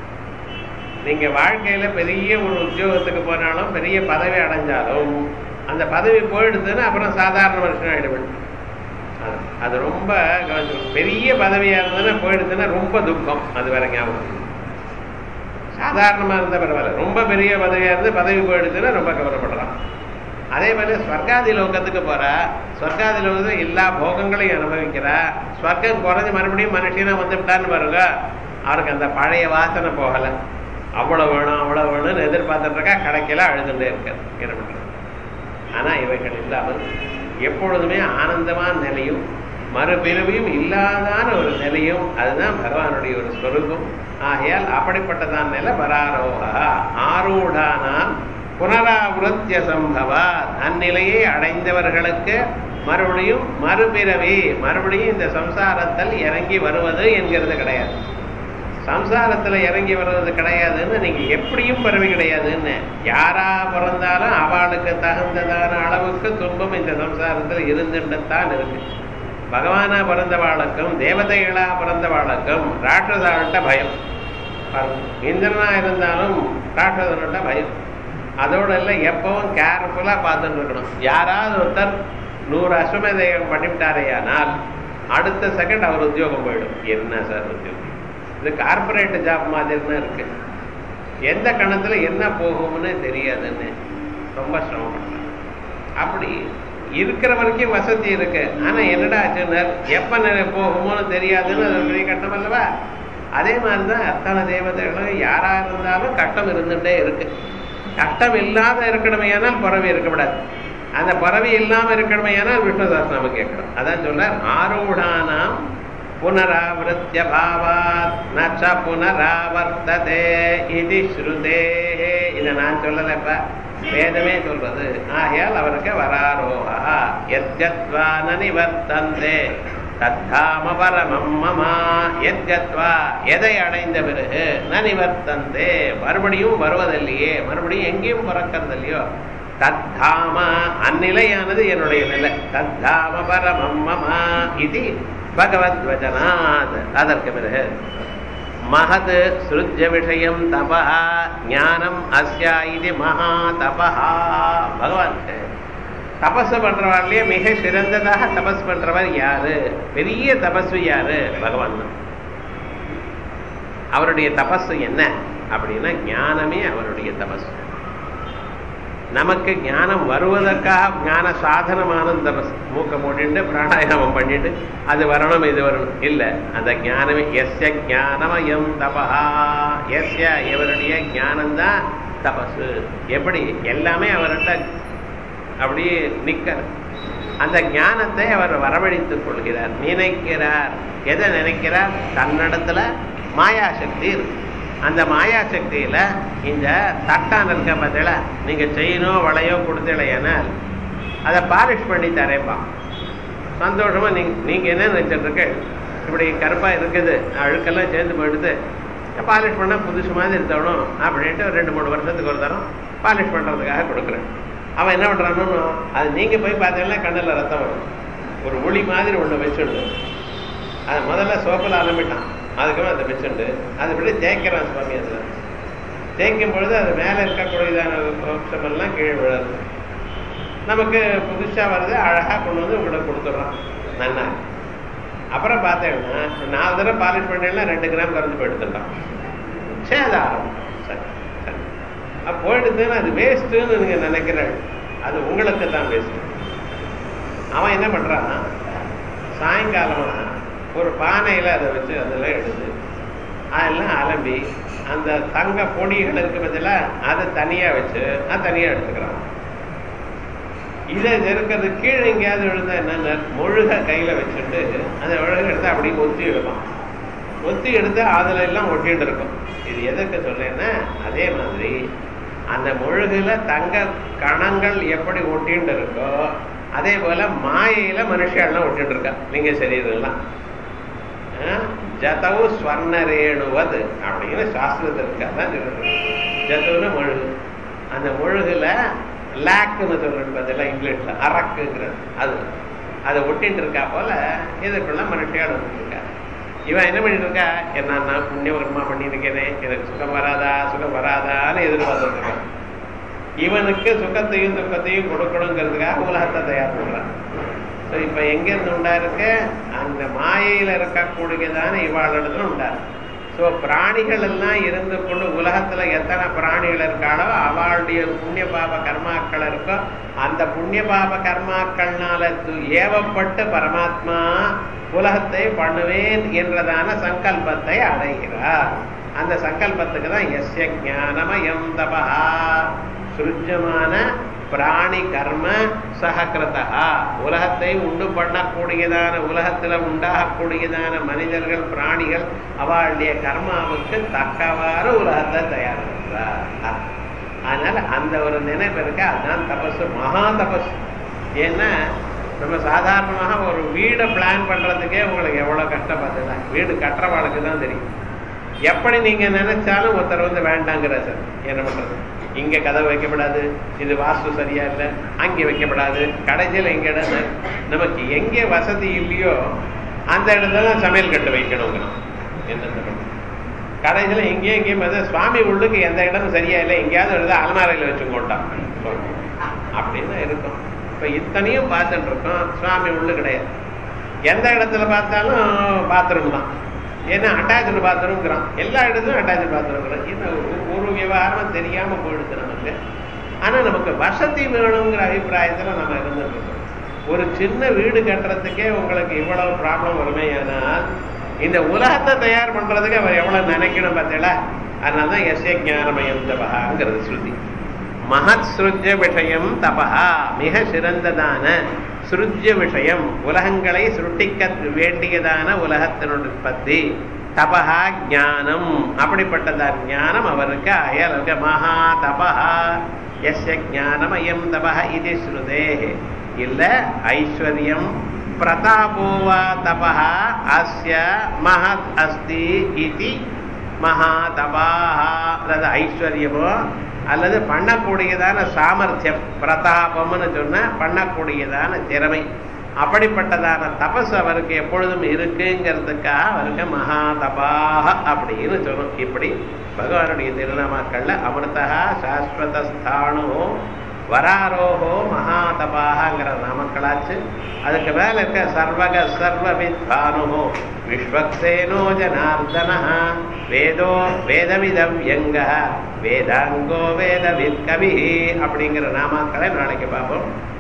நீங்க வாழ்க்கையில பெரிய ஒரு உத்தியோகத்துக்கு போனாலும் பெரிய பதவி அடைஞ்சாலும் அந்த பதவி போயிடுதுன்னா அப்புறம் சாதாரண மனுஷன் ஆயிடுவேன் அது அது ரொம்ப கவனிச்சுக்கணும். பெரிய பதவியா இருந்ததுன்னா போயிடுதுன்னா ரொம்ப துக்கம் அது வேற ஞாபகம் சாதாரணமா இருந்தா பரவாயில்ல ரொம்ப பெரிய பதவியா இருந்து பதவி போயிடுச்சுன்னா ரொம்ப கவலைப்படுறான் அதே மாதிரி ஸ்வர்காதி லோகத்துக்கு போறா ஸ்வர்காதி லோகத்துல எல்லா போகங்களையும் அனுபவிக்கிறா ஸ்வர்க்கம் குறைஞ்சு மறுபடியும் மனுஷனா வந்துவிட்டான்னு பாருங்க அவருக்கு அந்த பழைய வாசனை போகல அவ்வளவு வேணும் அவ்வளவு வேணும்னு எதிர்பார்த்துட்டு இருக்கா கிடைக்கல அழுதுண்டே இருக்காரு என்ன பண்றது ஆனா இவைகள் இல்லாமல் எப்பொழுதுமே ஆனந்தமான நிலையும் மறுபிறவியும் இல்லாதான ஒரு நிலையும் அதுதான் பகவானுடைய ஒரு ஸ்வரூபம் ஆகையால் அப்படிப்பட்டதான் நிலை பராரோகா ஆரூடானாம் புனராவருத்திய சம்பவா அந்நிலையை அடைந்தவர்களுக்கு மறுபடியும் மறுபிறவி மறுபடியும் இந்த சம்சாரத்தில் இறங்கி வருவது என்கிறது கிடையாது சம்சாரத்துல இறங்கி வர்றது கிடையாதுன்னு நீங்க எப்படியும் பிறவி கிடையாதுன்னு யாரா பிறந்தாலும் அவளுக்கு தகுந்ததான அளவுக்கு துன்பம் இந்த சம்சாரத்துல இருந்துட்டுத்தான் இருக்கு பகவானா பிறந்தவாளுக்கும் தேவதைகளா பிறந்தவாளுக்கும் ராட்சதாள்கிட்ட பயம் பாருங்க, இந்திரனா இருந்தாலும் ராட்சதன்கிட்ட பயம் அதோட இல்லை எப்பவும் கேர்ஃபுல்லா பார்த்துட்டு இருக்கணும் யாராவது ஒருத்தர் நூறு அஸ்வமேதயம் பண்ணிவிட்டாரேயானால் அடுத்த செகண்ட் அவர் உத்தியோகம் போயிடும் என்ன சார் உத்தியோகம் இது கார்பரேட் ஜாப் மாதிரி தான் இருக்கு எந்த கணத்துல என்ன போகும்னு தெரியாதுன்னு ரொம்ப சிரமப்படுறேன் அப்படி இருக்கிற வரைக்கும் வசதி இருக்கு ஆனா என்னடா ஆச்சுன்னார் எப்ப நெ- போகுமோன்னு தெரியாதுன்னு அது ஒரு பெரிய கட்டம் அல்லவா அதே மாதிரிதான் அத்தனை தேவதைகளும் யாரா இருந்தாலும் கட்டம் இருந்துட்டே இருக்கு கஷ்டம் இல்லாத இருக்கணுமே ஆனால் பிறவி இருக்கக்கூடாது அந்த பிறவி இல்லாம இருக்கணுமே ஆனால் விஷ்ணு சாஸ்திரம் கேட்கணும் அதான் சொல்றார் ஆரூடானாம் புனராவருத்திய பாவாத் நச்ச புனராவர்த்ததே இது ஸ்ருதே இதை நான் சொல்லலப்ப வேதமே சொல்றது ஆகையால் அவருக்கு வராரோகா எத்கத்வா ந நிவர்த்தந்தே தத்தாம பரமம் மமா எத்கத்வா எதை அடைந்த பிறகு ந நிவர்த்தந்தே மறுபடியும் வருவதில்லையே மறுபடியும் எங்கேயும் பிறக்கிறது இல்லையோ தத்தாம அந்நிலையானது என்னுடைய நிலை தத்தாம பரமம் மமா இது பகவத் வச்சனாத் அதற்கு பிறகு மகத் சுருஜ்ய விஷயம் தபா ஞானம் அஸ்யா இது மகா தபா பகவான் தபஸ் பண்றவாள்லயே மிக சிறந்ததாக தபஸ் பண்றவர் யாரு பெரிய தபஸ்வி யாரு பகவான் தான் அவருடைய தபஸ் என்ன அப்படின்னா ஞானமே அவருடைய தபஸ் நமக்கு ஞானம் வருவதற்காக ஞான சாதனமான தபஸ் மூக்க மூடிட்டு பிராணாயாமம் பண்ணிட்டு அது வரணும் இது வரணும் இல்லை அந்த ஞானமே எஸ்ய ஞானமயம் தபஹா எஸ்ய இவருடைய ஞானம்தான் தபசு எப்படி எல்லாமே அவர்கிட்ட அப்படியே நிற்க அந்த ஞானத்தை அவர் வரவழைத்துக் கொள்கிறார் நினைக்கிறார் எதை நினைக்கிறார் தன்னிடத்துல மாயாசக்தி இருக்கு அந்த மாயாசக்தியில இந்த தட்டான் இருக்க பதில நீங்க செயினோ வளையோ கொடுத்தலையானால் அதை பாலிஷ் பண்ணி தரேப்பா சந்தோஷமா நீங்க நீங்க என்ன நினைச்சிட்டு இருக்க இப்படி கருப்பா இருக்குது அழுக்கெல்லாம் சேர்ந்து போயிடுது பாலிஷ் பண்ணா புதுசு மாதிரி இருக்கணும் அப்படின்ட்டு ஒரு ரெண்டு மூணு வருஷத்துக்கு ஒரு தரம் பாலிஷ் பண்றதுக்காக கொடுக்குறேன் அவன் என்ன பண்றான்னு அது நீங்க போய் பார்த்தீங்கன்னா கண்ணில் ரத்தம் வரும் ஒரு ஒளி மாதிரி ஒண்ணு வச்சுண்டு அது முதல்ல சோப்பில் அலம்பிட்டான் அதுக்கப்புறம் அதை வச்சுண்டு அது இப்படி தேய்க்கிறான் சுவாமி அதில் தேய்க்கும் பொழுது அது மேலே இருக்கக்கூடியதான வம்சமெல்லாம் கீழே விழுது நமக்கு புதுசாக வருது அழகாக கொண்டு வந்து உங்களுக்கு கொடுத்துட்றான் நன்னா அப்புறம் பார்த்தேன்னா நாலு தடவை பாலிஷ் பண்ணேன்னா ரெண்டு கிராம் கறந்து போயிடுத்துட்டான் சேதாரம் சரி சரி அப்போ போயிடுதுன்னு அது வேஸ்ட்டுன்னு நீங்கள் நினைக்கிறேன் அது உங்களுக்கு தான் வேஸ்ட்டு அவன் என்ன பண்ணுறான் சாயங்காலமா ஒரு பானையில் அதை வச்சு அதில் எடுத்து அதெல்லாம் அலம்பி அந்த தங்க பொடிகள் இருக்கு பதில அதை தனியா வச்சு அது தனியா எடுத்துக்கிறான் இதை இருக்கிறது கீழே எங்கேயாவது விழுந்தா என்னென்ன முழுக கையில வச்சுட்டு அந்த முழுக எடுத்து அப்படியே ஒத்தி எடுப்பான் ஒத்தி எடுத்து அதுல எல்லாம் ஒட்டிட்டு இருக்கும் இது எதுக்கு சொல்றேன்னா அதே மாதிரி அந்த முழுகுல தங்க கணங்கள் எப்படி ஒட்டிட்டு இருக்கோ அதே போல மாயையில மனுஷெல்லாம் ஒட்டிட்டு இருக்கா லிங்க சரீரம்லாம் ஜதவு ஸ்வர்ணரேணுவது அப்படின்னு சாஸ்திரத்தில் இருக்கா தான் ஜதவுன்னு முழுகு அந்த முழுகுல லேக்குன்னு சொல்றது பதிலாக இங்கிலீஷ்ல அரக்குங்கிறது அது அதை ஒட்டின்னு இருக்கா போல இதுக்குள்ள மனுஷியால் வந்துருக்கா இவன் என்ன பண்ணிட்டு இருக்கா என்ன நான் புண்ணியவர்மா பண்ணியிருக்கேனே எனக்கு சுகம் வராதா சுகம் வராதான்னு எதிர்பார்த்துட்டு இருக்கான் இவனுக்கு சுகத்தையும் துக்கத்தையும் கொடுக்கணுங்கிறதுக்காக உலகத்தை தயார் பண்றான் ஸோ இப்போ எங்கேருந்து உண்டா இருக்கு அந்த மாயையில் இருக்கக்கூடியதான இவாளிடத்துல உண்டா ஸோ பிராணிகள் எல்லாம் இருந்து கொண்டு உலகத்துல எத்தனை பிராணிகள் இருக்காளோ அவளுடைய புண்ணிய பாப கர்மாக்கள் இருக்கோ அந்த புண்ணிய பாப கர்மாக்கள்னால ஏவப்பட்டு பரமாத்மா உலகத்தை பண்ணுவேன் என்றதான சங்கல்பத்தை அடைகிறார் அந்த சங்கல்பத்துக்கு தான் எஸ்ய ஞானமயம் தபா சுருஜமான பிராணி கர்ம சககிருதா உலகத்தை உண்டு பண்ணக்கூடியதான உலகத்துல உண்டாகக்கூடியதான மனிதர்கள் பிராணிகள் அவளுடைய கர்மாவுக்கு தக்கவாறு உலகத்தை தயாரிக்கிறார் அதனால அந்த ஒரு நினைவு இருக்க அதுதான் தபஸ் மகா தபஸ் ஏன்னா நம்ம சாதாரணமாக ஒரு வீடை பிளான் பண்றதுக்கே உங்களுக்கு எவ்வளவு கஷ்டப்படுதுல வீடு கட்டுறவாளுக்கு தான் தெரியும் எப்படி நீங்க நினைச்சாலும் ஒருத்தர் வந்து வேண்டாங்கிற சார் என்ன பண்றது இங்க கதவு வைக்கப்படாது இது வாஸ்து சரியா இல்லை அங்கே வைக்கப்படாது கடைசியில் எங்க இடம் நமக்கு எங்கே வசதி இல்லையோ அந்த இடத்துல சமையல் கட்டு வைக்கணுங்கிறோம் என்ன கடைசியில் எங்கேயும் எங்கேயும் பார்த்து சுவாமி உள்ளுக்கு எந்த இடமும் சரியா இல்லை எங்கேயாவது எழுத அலமாரையில் வச்சுக்கோட்டான் அப்படின்னு இருக்கும் இப்போ இத்தனையும் பார்த்துட்டு இருக்கோம் சுவாமி உள்ளு கிடையாது எந்த இடத்துல பார்த்தாலும் பாத்ரூம் தான் ஏன்னா அட்டாச்சு பாத்ரூம்ங்கிறான் எல்லா இடத்துலையும் அட்டாச்சு பாத்ரூம்ங்கிறான் இந்த ஒரு விவகாரம் தெரியாம போயிடுது நமக்கு ஆனா நமக்கு வசதி வேணுங்கிற அபிப்பிராயத்துல நம்ம இருந்துட்டு இருக்கோம் ஒரு சின்ன வீடு கட்டுறதுக்கே உங்களுக்கு இவ்வளவு ப்ராப்ளம் வருமே ஆனால் இந்த உலகத்தை தயார் பண்றதுக்கு அவர் எவ்வளவு நினைக்கணும் பார்த்தீங்களா அதனால தான் எஸ்ய ஞானமயம் தபகாங்கிறது ஸ்ருதி மகத் சுருஜ விஷயம் தபா மிக சிறந்ததான சுருஜ்ய விஷயம் உலகங்களை சுருட்டிக்க வேண்டியதான உலகத்தினுடைய உற்பத்தி தபா ஞானம் அப்படிப்பட்டதான் ஞானம் அவருக்கு அயலுக மகா தபா எஸ்ய ஞானமயம் தபா இது ஸ்ருதே இல்ல ஐஸ்வர்யம் பிரதாபோவா தபா அஸ்ய மகத் அஸ்தி இது மகா தபாஹ அல்லது ஐஸ்வர்யமோ அல்லது பண்ணக்கூடியதான சாமர்த்தியம் பிரதாபம்னு சொன்ன பண்ணக்கூடியதான திறமை அப்படிப்பட்டதான தபஸ் அவருக்கு எப்பொழுதும் இருக்குங்கிறதுக்காக அவருக்கு மகா தபாக அப்படின்னு சொல்லணும் இப்படி பகவானுடைய திருநாமாக்கள்ல அமிர்தா சாஸ்வத ஸ்தானோ வராரோகோ மகாதபாகங்கிற நாமக்களாச்சு அதுக்கு மேல இருக்க சர்வக சர்வவித்வானோ விஸ்வக்சேனோ ஜனார்தன வேதோ வேதவிதம் எங்க வேதாங்கோ வேதவித் கவி அப்படிங்கிற நாமாக்களை நாளைக்கு பார்ப்போம்